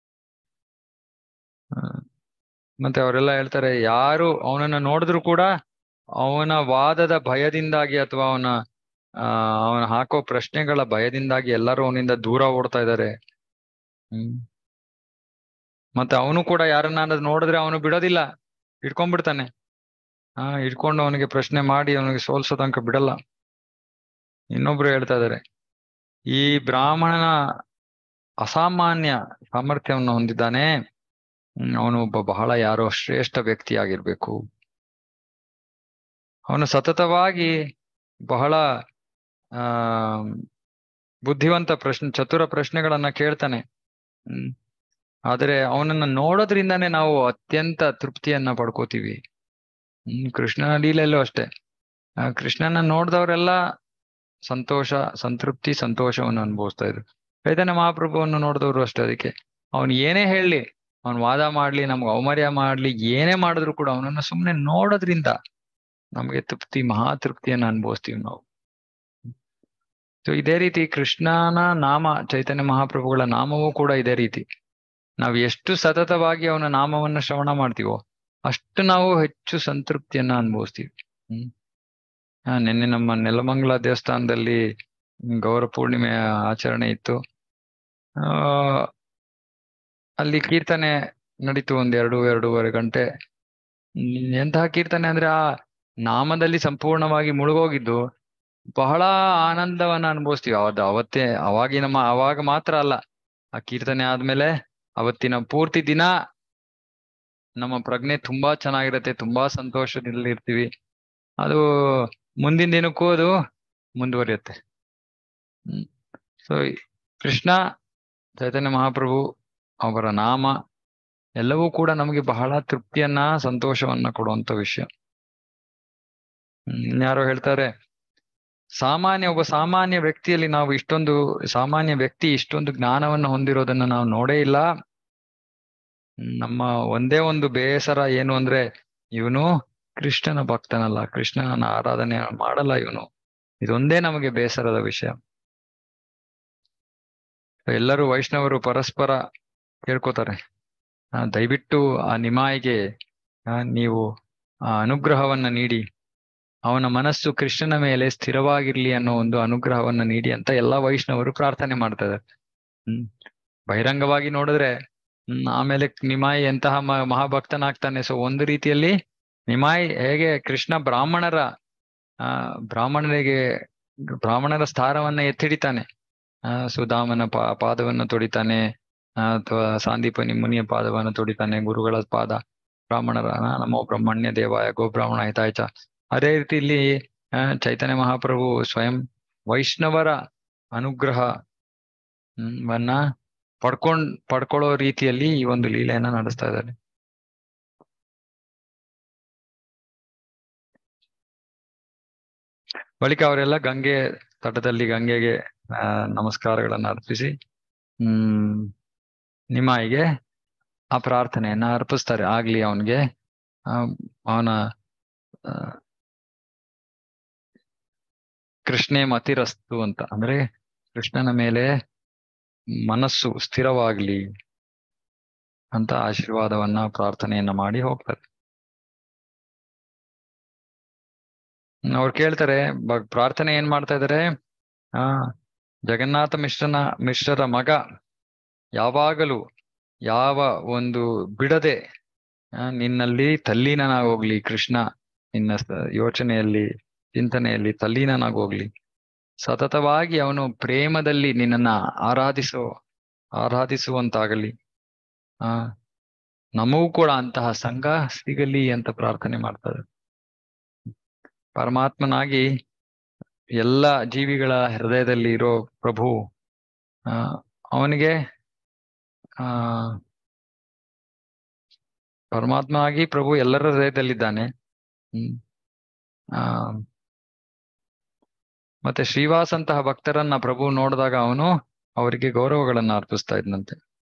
ಆ, ಮತ್ತೆ ಅವರೆಲ್ಲ ಹೇಳ್ತಾರೆ ಯಾರು ಅವನನ್ನ ನೋಡಿದ್ರು ಕೂಡ ಅವನ ವಾದದ ಭಯದಿಂದಾಗಿ ಅಥವಾ ಅವನ ಆ ಅವನ ಹಾಕೋ ಪ್ರಶ್ನೆಗಳ ಭಯದಿಂದಾಗಿ ಎಲ್ಲರೂ ಅವನಿಂದ ದೂರ ಓಡ್ತಾ ಇದ್ದಾರೆ ಹ್ಮ್ ಮತ್ತೆ ಅವನು ಕೂಡ ಯಾರನ್ನ ನೋಡಿದ್ರೆ ಅವನು ಬಿಡೋದಿಲ್ಲ ಇಟ್ಕೊಂಡ್ಬಿಡ್ತಾನೆ ಹಾ ಇಟ್ಕೊಂಡು ಅವನಿಗೆ ಪ್ರಶ್ನೆ ಮಾಡಿ ಅವನಿಗೆ ಸೋಲ್ಸೋ ತನಕ ಬಿಡಲ್ಲ ಇನ್ನೊಬ್ರು ಹೇಳ್ತಾ ಇದಾರೆ ಈ ಬ್ರಾಹ್ಮಣನ ಅಸಾಮಾನ್ಯ ಸಾಮರ್ಥ್ಯವನ್ನು ಹೊಂದಿದ್ದಾನೆ ಹ್ಮ್, ಅವನು ಒಬ್ಬ ಬಹಳ ಯಾರೋ ಶ್ರೇಷ್ಠ ವ್ಯಕ್ತಿಯಾಗಿರ್ಬೇಕು ಅವನು ಸತತವಾಗಿ ಬಹಳ ಆ ಬುದ್ಧಿವಂತ ಪ್ರಶ್ನೆ ಚತುರ ಪ್ರಶ್ನೆಗಳನ್ನ ಕೇಳ್ತಾನೆ ಹ್ಮ್ ಆದ್ರೆ ಅವನನ್ನ ನೋಡೋದ್ರಿಂದಾನೇ ನಾವು ಅತ್ಯಂತ ತೃಪ್ತಿಯನ್ನ ಪಡ್ಕೋತೀವಿ ಹ್ಮ್ ಕೃಷ್ಣನ ಲೀಲೆಯಲ್ಲೂ ಅಷ್ಟೇ ಆ ಕೃಷ್ಣನ ನೋಡ್ದವ್ರೆಲ್ಲ ಸಂತೋಷ ಸಂತೃಪ್ತಿ ಸಂತೋಷವನ್ನು ಅನುಭವಿಸ್ತಾ ಇದ್ರು ಚೈತನ್ಯ ಮಹಾಪ್ರಭುವನ್ನು ನೋಡಿದವರು ಅಷ್ಟೇ ಅದಕ್ಕೆ ಅವನು ಏನೇ ಹೇಳಲಿ ಅವನ್ ವಾದ ಮಾಡ್ಲಿ ನಮ್ಗೆ ಅವಮರ್ಯ ಮಾಡ್ಲಿ ಏನೇ ಮಾಡಿದ್ರು ಕೂಡ ಅವನನ್ನ ಸುಮ್ನೆ ನೋಡೋದ್ರಿಂದ ನಮಗೆ ತೃಪ್ತಿ ಮಹಾ ತೃಪ್ತಿಯನ್ನ ಅನುಭವಿಸ್ತೀವಿ ನಾವು ಸೊ ಇದೇ ರೀತಿ ಕೃಷ್ಣನ ನಾಮ ಚೈತನ್ಯ ಮಹಾಪ್ರಭುಗಳ ನಾಮವೂ ಕೂಡ ಇದೇ ರೀತಿ ನಾವು ಎಷ್ಟು ಸತತವಾಗಿ ಅವನ ನಾಮವನ್ನ ಶ್ರವಣ ಮಾಡ್ತೀವೋ ಅಷ್ಟು ನಾವು ಹೆಚ್ಚು ಸಂತೃಪ್ತಿಯನ್ನ ಅನುಭವಿಸ್ತೀವಿ ಹ್ಮ್ ಆ, ನಿನ್ನೆ ನಮ್ಮ ನೆಲಮಂಗಲ ದೇವಸ್ಥಾನದಲ್ಲಿ ಗೌರ ಪೂರ್ಣಿಮೆಯ ಆಚರಣೆ ಇತ್ತು ಆ ಅಲ್ಲಿ ಕೀರ್ತನೆ ನಡೀತು ಒಂದ್ ಎರಡು ಎರಡೂವರೆ ಗಂಟೆ ಹ್ಮ್, ಎಂತಹ ಕೀರ್ತನೆ ಅಂದ್ರೆ ಆ ನಾಮದಲ್ಲಿ ಸಂಪೂರ್ಣವಾಗಿ ಮುಳುಗೋಗಿದ್ದು ಬಹಳ ಆನಂದವನ್ನ ಅನುಭವಿಸ್ತೀವಿ ಅವತ್ತು ಅವತ್ತೇ ಅವಾಗಿನ ಮಾ ಅವಾಗ ಮಾತ್ರ ಅಲ್ಲ ಆ ಕೀರ್ತನೆ ಆದ್ಮೇಲೆ ಅವತ್ತಿನ ಪೂರ್ತಿ ದಿನ ನಮ್ಮ ಪ್ರಜ್ಞೆ ತುಂಬಾ ಚೆನ್ನಾಗಿರತ್ತೆ ತುಂಬಾ ಸಂತೋಷದಲ್ಲಿ ಇರ್ತೀವಿ ಅದು ಮುಂದಿನ ದಿನಕ್ಕೂ ಅದು ಮುಂದುವರಿಯುತ್ತೆ ಹ್ಮ್ ಸೊ ಕೃಷ್ಣ ಚೈತನ್ಯ ಮಹಾಪ್ರಭು ಅವರ ನಾಮ ಎಲ್ಲವೂ ಕೂಡ ನಮಗೆ ಬಹಳ ತೃಪ್ತಿಯನ್ನ ಸಂತೋಷವನ್ನ ಕೊಡುವಂತ ವಿಷಯ ಹ್ಮ್ ಇನ್ಯಾರೋ ಹೇಳ್ತಾರೆ ಸಾಮಾನ್ಯ ಒಬ್ಬ ಸಾಮಾನ್ಯ ವ್ಯಕ್ತಿಯಲ್ಲಿ ನಾವು ಇಷ್ಟೊಂದು ಸಾಮಾನ್ಯ ವ್ಯಕ್ತಿ ಇಷ್ಟೊಂದು ಜ್ಞಾನವನ್ನು ಹೊಂದಿರೋದನ್ನ ನಾವು ನೋಡೇ ಇಲ್ಲ ಹ್ಮ್, ನಮ್ಮ ಒಂದೇ ಒಂದು ಬೇಸರ ಏನು ಅಂದ್ರೆ ಇವನು ಕೃಷ್ಣನ ಭಕ್ತನಲ್ಲ ಕೃಷ್ಣನ ಆರಾಧನೆ ಮಾಡಲ್ಲ ಇವನು ಇದೊಂದೇ ನಮಗೆ ಬೇಸರದ ವಿಷಯ ಎಲ್ಲರೂ ವೈಷ್ಣವರು ಪರಸ್ಪರ ಕೇಳ್ಕೊತಾರೆ ಆ, ದಯವಿಟ್ಟು ಆ ನಿಮಾಯಿಗೆ ಆ, ನೀವು ಆ ಅನುಗ್ರಹವನ್ನ ನೀಡಿ ಅವನ ಮನಸ್ಸು ಕೃಷ್ಣನ ಮೇಲೆ ಸ್ಥಿರವಾಗಿರ್ಲಿ ಅನ್ನೋ ಒಂದು ಅನುಗ್ರಹವನ್ನ ನೀಡಿ ಅಂತ ಎಲ್ಲಾ ವೈಷ್ಣವರು ಪ್ರಾರ್ಥನೆ ಮಾಡ್ತಾ ಇದ್ದಾರೆ ಹ್ಮ್ ಬಹಿರಂಗವಾಗಿ ನೋಡಿದ್ರೆ ಹ್ಮ್ ಆಮೇಲೆ ನಿಮಾಯಿ ಎಂತಹ ಮ- ಮಹಾಭಕ್ತನಾಗ್ತಾನೆ ಸೊ ಒಂದು ರೀತಿಯಲ್ಲಿ ನಿಮಾಯಿ ಹೇಗೆ ಕೃಷ್ಣ ಬ್ರಾಹ್ಮಣರ ಆ ಬ್ರಾಹ್ಮಣರಿಗೆ ಬ್ರಾಹ್ಮಣರ ಸ್ಥಾನವನ್ನ ಎತ್ತಿಡಿತಾನೆ ಆ ಸುಧಾಮನ ಪಾ ಪಾದವನ್ನು ತೊಡಿತಾನೆ ಅಥವಾ ಸಾಂದೀಪನಿ ಮುನಿಯ ಪಾದವನ್ನು ತೊಡಿತಾನೆ ಗುರುಗಳ ಪಾದ ಬ್ರಾಹ್ಮಣರ ಆ, ನಮೋ ಬ್ರಹ್ಮಣ್ಯ ದೇವಾಯ ಗೋ ಬ್ರಾಹ್ಮಣ ಹಿತಾಯ ಚ ಅದೇ ರೀತಿ ಇಲ್ಲಿ ಆ, ಚೈತನ್ಯ ಮಹಾಪ್ರಭು ಸ್ವಯಂ ವೈಷ್ಣವರ ಅನುಗ್ರಹ ಹ್ಮ್, ವನ್ನ ಪಡ್ಕೊಂಡ್ ಪಡ್ಕೊಳ್ಳೋ ರೀತಿಯಲ್ಲಿ ಈ ಒಂದು ಲೀಲೆಯನ್ನ ನಡೆಸ್ತಾ ಇದ್ದಾರೆ ಬಳಿಕ ಅವರೆಲ್ಲ ಗಂಗೆ ತಟದಲ್ಲಿ ಗಂಗೆಗೆ ಆ ನಮಸ್ಕಾರಗಳನ್ನ ಅರ್ಪಿಸಿ ಹ್ಮ್ ನಿಮಾಯಿಗೆ ಆ ಪ್ರಾರ್ಥನೆಯನ್ನ ಅರ್ಪಿಸ್ತಾರೆ ಆಗ್ಲಿ ಅವನಿಗೆ ಅವನ ಆ, ಕೃಷ್ಣೇ ಮತಿರಸ್ತು ಅಂತ ಅಂದ್ರೆ ಕೃಷ್ಣನ ಮೇಲೆ ಮನಸ್ಸು ಸ್ಥಿರವಾಗ್ಲಿ ಅಂತ ಆಶೀರ್ವಾದವನ್ನ ಪ್ರಾರ್ಥನೆಯನ್ನ ಮಾಡಿ ಹೋಗ್ತಾರೆ ಹ್ಮ್, ಅವ್ರು ಕೇಳ್ತಾರೆ ಬ- ಪ್ರಾರ್ಥನೆ ಏನ್ ಮಾಡ್ತಾ ಇದಾರೆ ಆ ಜಗನ್ನಾಥ ಮಿಶ್ರನ ಮಿಶ್ರರ ಮಗ ಯಾವಾಗಲೂ ಯಾವ ಒಂದು ಬಿಡದೆ ಆ, ನಿನ್ನಲ್ಲಿ ತಲ್ಲೀನನಾಗೋಗ್ಲಿ ಕೃಷ್ಣ ನಿನ್ನ ಸ- ಯೋಚನೆಯಲ್ಲಿ ಚಿಂತನೆಯಲ್ಲಿ ತಲ್ಲೀನನಾಗೋಗ್ಲಿ ಸತತವಾಗಿ ಅವನು ಪ್ರೇಮದಲ್ಲಿ ನಿನ್ನನ್ನ ಆರಾಧಿಸೋ ಆರಾಧಿಸುವಂತಾಗಲಿ ಆ ನಮಗೂ ಕೂಡ ಅಂತಹ ಸಂಘ ಸಿಗಲಿ ಅಂತ ಪ್ರಾರ್ಥನೆ ಮಾಡ್ತಾರೆ ಪರಮಾತ್ಮನಾಗಿ ಎಲ್ಲ ಜೀವಿಗಳ ಹೃದಯದಲ್ಲಿ ಇರೋ ಪ್ರಭು ಆ ಅವನಿಗೆ ಆ ಪರಮಾತ್ಮ ಆಗಿ ಪ್ರಭು ಎಲ್ಲರ ಹೃದಯದಲ್ಲಿದ್ದಾನೆ ಹ್ಮ್ ಆ ಮತ್ತೆ ಶ್ರೀವಾಸ್ ಅಂತಹ ಭಕ್ತರನ್ನ ಪ್ರಭು ನೋಡಿದಾಗ ಅವನು ಅವರಿಗೆ ಗೌರವಗಳನ್ನ ಅರ್ಪಿಸ್ತಾ ಇದ್ನಂತೆ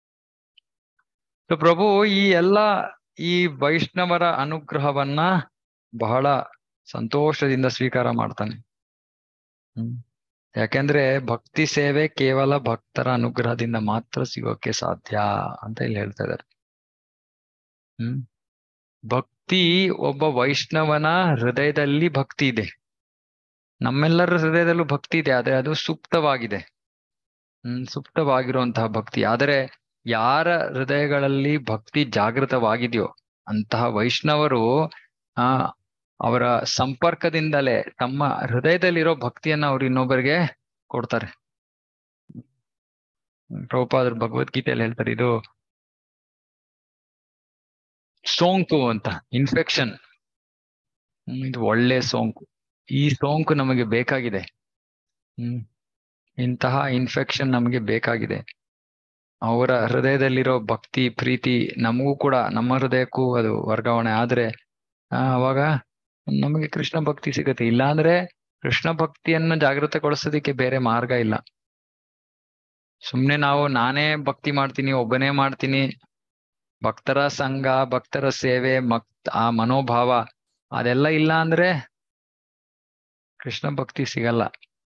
ಸೊ ಪ್ರಭು ಈ ಎಲ್ಲ ಈ ವೈಷ್ಣವರ ಅನುಗ್ರಹವನ್ನ ಬಹಳ ಸಂತೋಷದಿಂದ ಸ್ವೀಕಾರ ಮಾಡ್ತಾನೆ ಹ್ಮ್ ಯಾಕೆಂದ್ರೆ ಭಕ್ತಿ ಸೇವೆ ಕೇವಲ ಭಕ್ತರ ಅನುಗ್ರಹದಿಂದ ಮಾತ್ರ ಸಿಗೋಕೆ ಸಾಧ್ಯ ಅಂತ ಇಲ್ಲಿ ಹೇಳ್ತಾ ಇದ್ದಾರೆ ಹ್ಮ್ ಭಕ್ತಿ ಒಬ್ಬ ವೈಷ್ಣವನ ಹೃದಯದಲ್ಲಿ ಭಕ್ತಿ ಇದೆ ನಮ್ಮೆಲ್ಲರ ಹೃದಯದಲ್ಲೂ ಭಕ್ತಿ ಇದೆ ಆದ್ರೆ ಅದು ಸುಪ್ತವಾಗಿದೆ ಹ್ಮ್ ಸುಪ್ತವಾಗಿರುವಂತಹ ಭಕ್ತಿ ಆದರೆ ಯಾರ ಹೃದಯಗಳಲ್ಲಿ ಭಕ್ತಿ ಜಾಗೃತವಾಗಿದೆಯೋ ಅಂತಹ ವೈಷ್ಣವರು ಆ ಅವರ ಸಂಪರ್ಕದಿಂದಲೇ ತಮ್ಮ ಹೃದಯದಲ್ಲಿರೋ ಭಕ್ತಿಯನ್ನ ಅವ್ರು ಇನ್ನೊಬ್ಬರಿಗೆ ಕೊಡ್ತಾರೆ ಪ್ರಭುಪಾದರು ಭಗವದ್ಗೀತೆಯಲ್ಲಿ ಹೇಳ್ತಾರೆ ಇದು ಸೋಂಕು ಅಂತ ಇನ್ಫೆಕ್ಷನ್ ಇದು ಒಳ್ಳೆ ಸೋಂಕು ಈ ಸೋಂಕು ನಮಗೆ ಬೇಕಾಗಿದೆ ಹ್ಮ್ ಇಂತಹ ಇನ್ಫೆಕ್ಷನ್ ನಮಗೆ ಬೇಕಾಗಿದೆ ಅವರ ಹೃದಯದಲ್ಲಿರೋ ಭಕ್ತಿ ಪ್ರೀತಿ ನಮಗೂ ಕೂಡ ನಮ್ಮ ಹೃದಯಕ್ಕೂ ಅದು ವರ್ಗಾವಣೆ ಆದ್ರೆ ಆ ಅವಾಗ ನಮಗೆ ಕೃಷ್ಣ ಭಕ್ತಿ ಸಿಗುತ್ತೆ ಇಲ್ಲಾಂದ್ರೆ ಕೃಷ್ಣ ಭಕ್ತಿಯನ್ನ ಜಾಗೃತಗೊಳಿಸೋದಕ್ಕೆ ಬೇರೆ ಮಾರ್ಗ ಇಲ್ಲ ಸುಮ್ನೆ ನಾವು ನಾನೇ ಭಕ್ತಿ ಮಾಡ್ತೀನಿ ಒಬ್ಬನೇ ಮಾಡ್ತೀನಿ ಭಕ್ತರ ಸಂಘ ಭಕ್ತರ ಸೇವೆ ಮಕ್ ಆ ಮನೋಭಾವ ಅದೆಲ್ಲ ಇಲ್ಲ ಅಂದ್ರೆ ಕೃಷ್ಣ ಭಕ್ತಿ ಸಿಗಲ್ಲ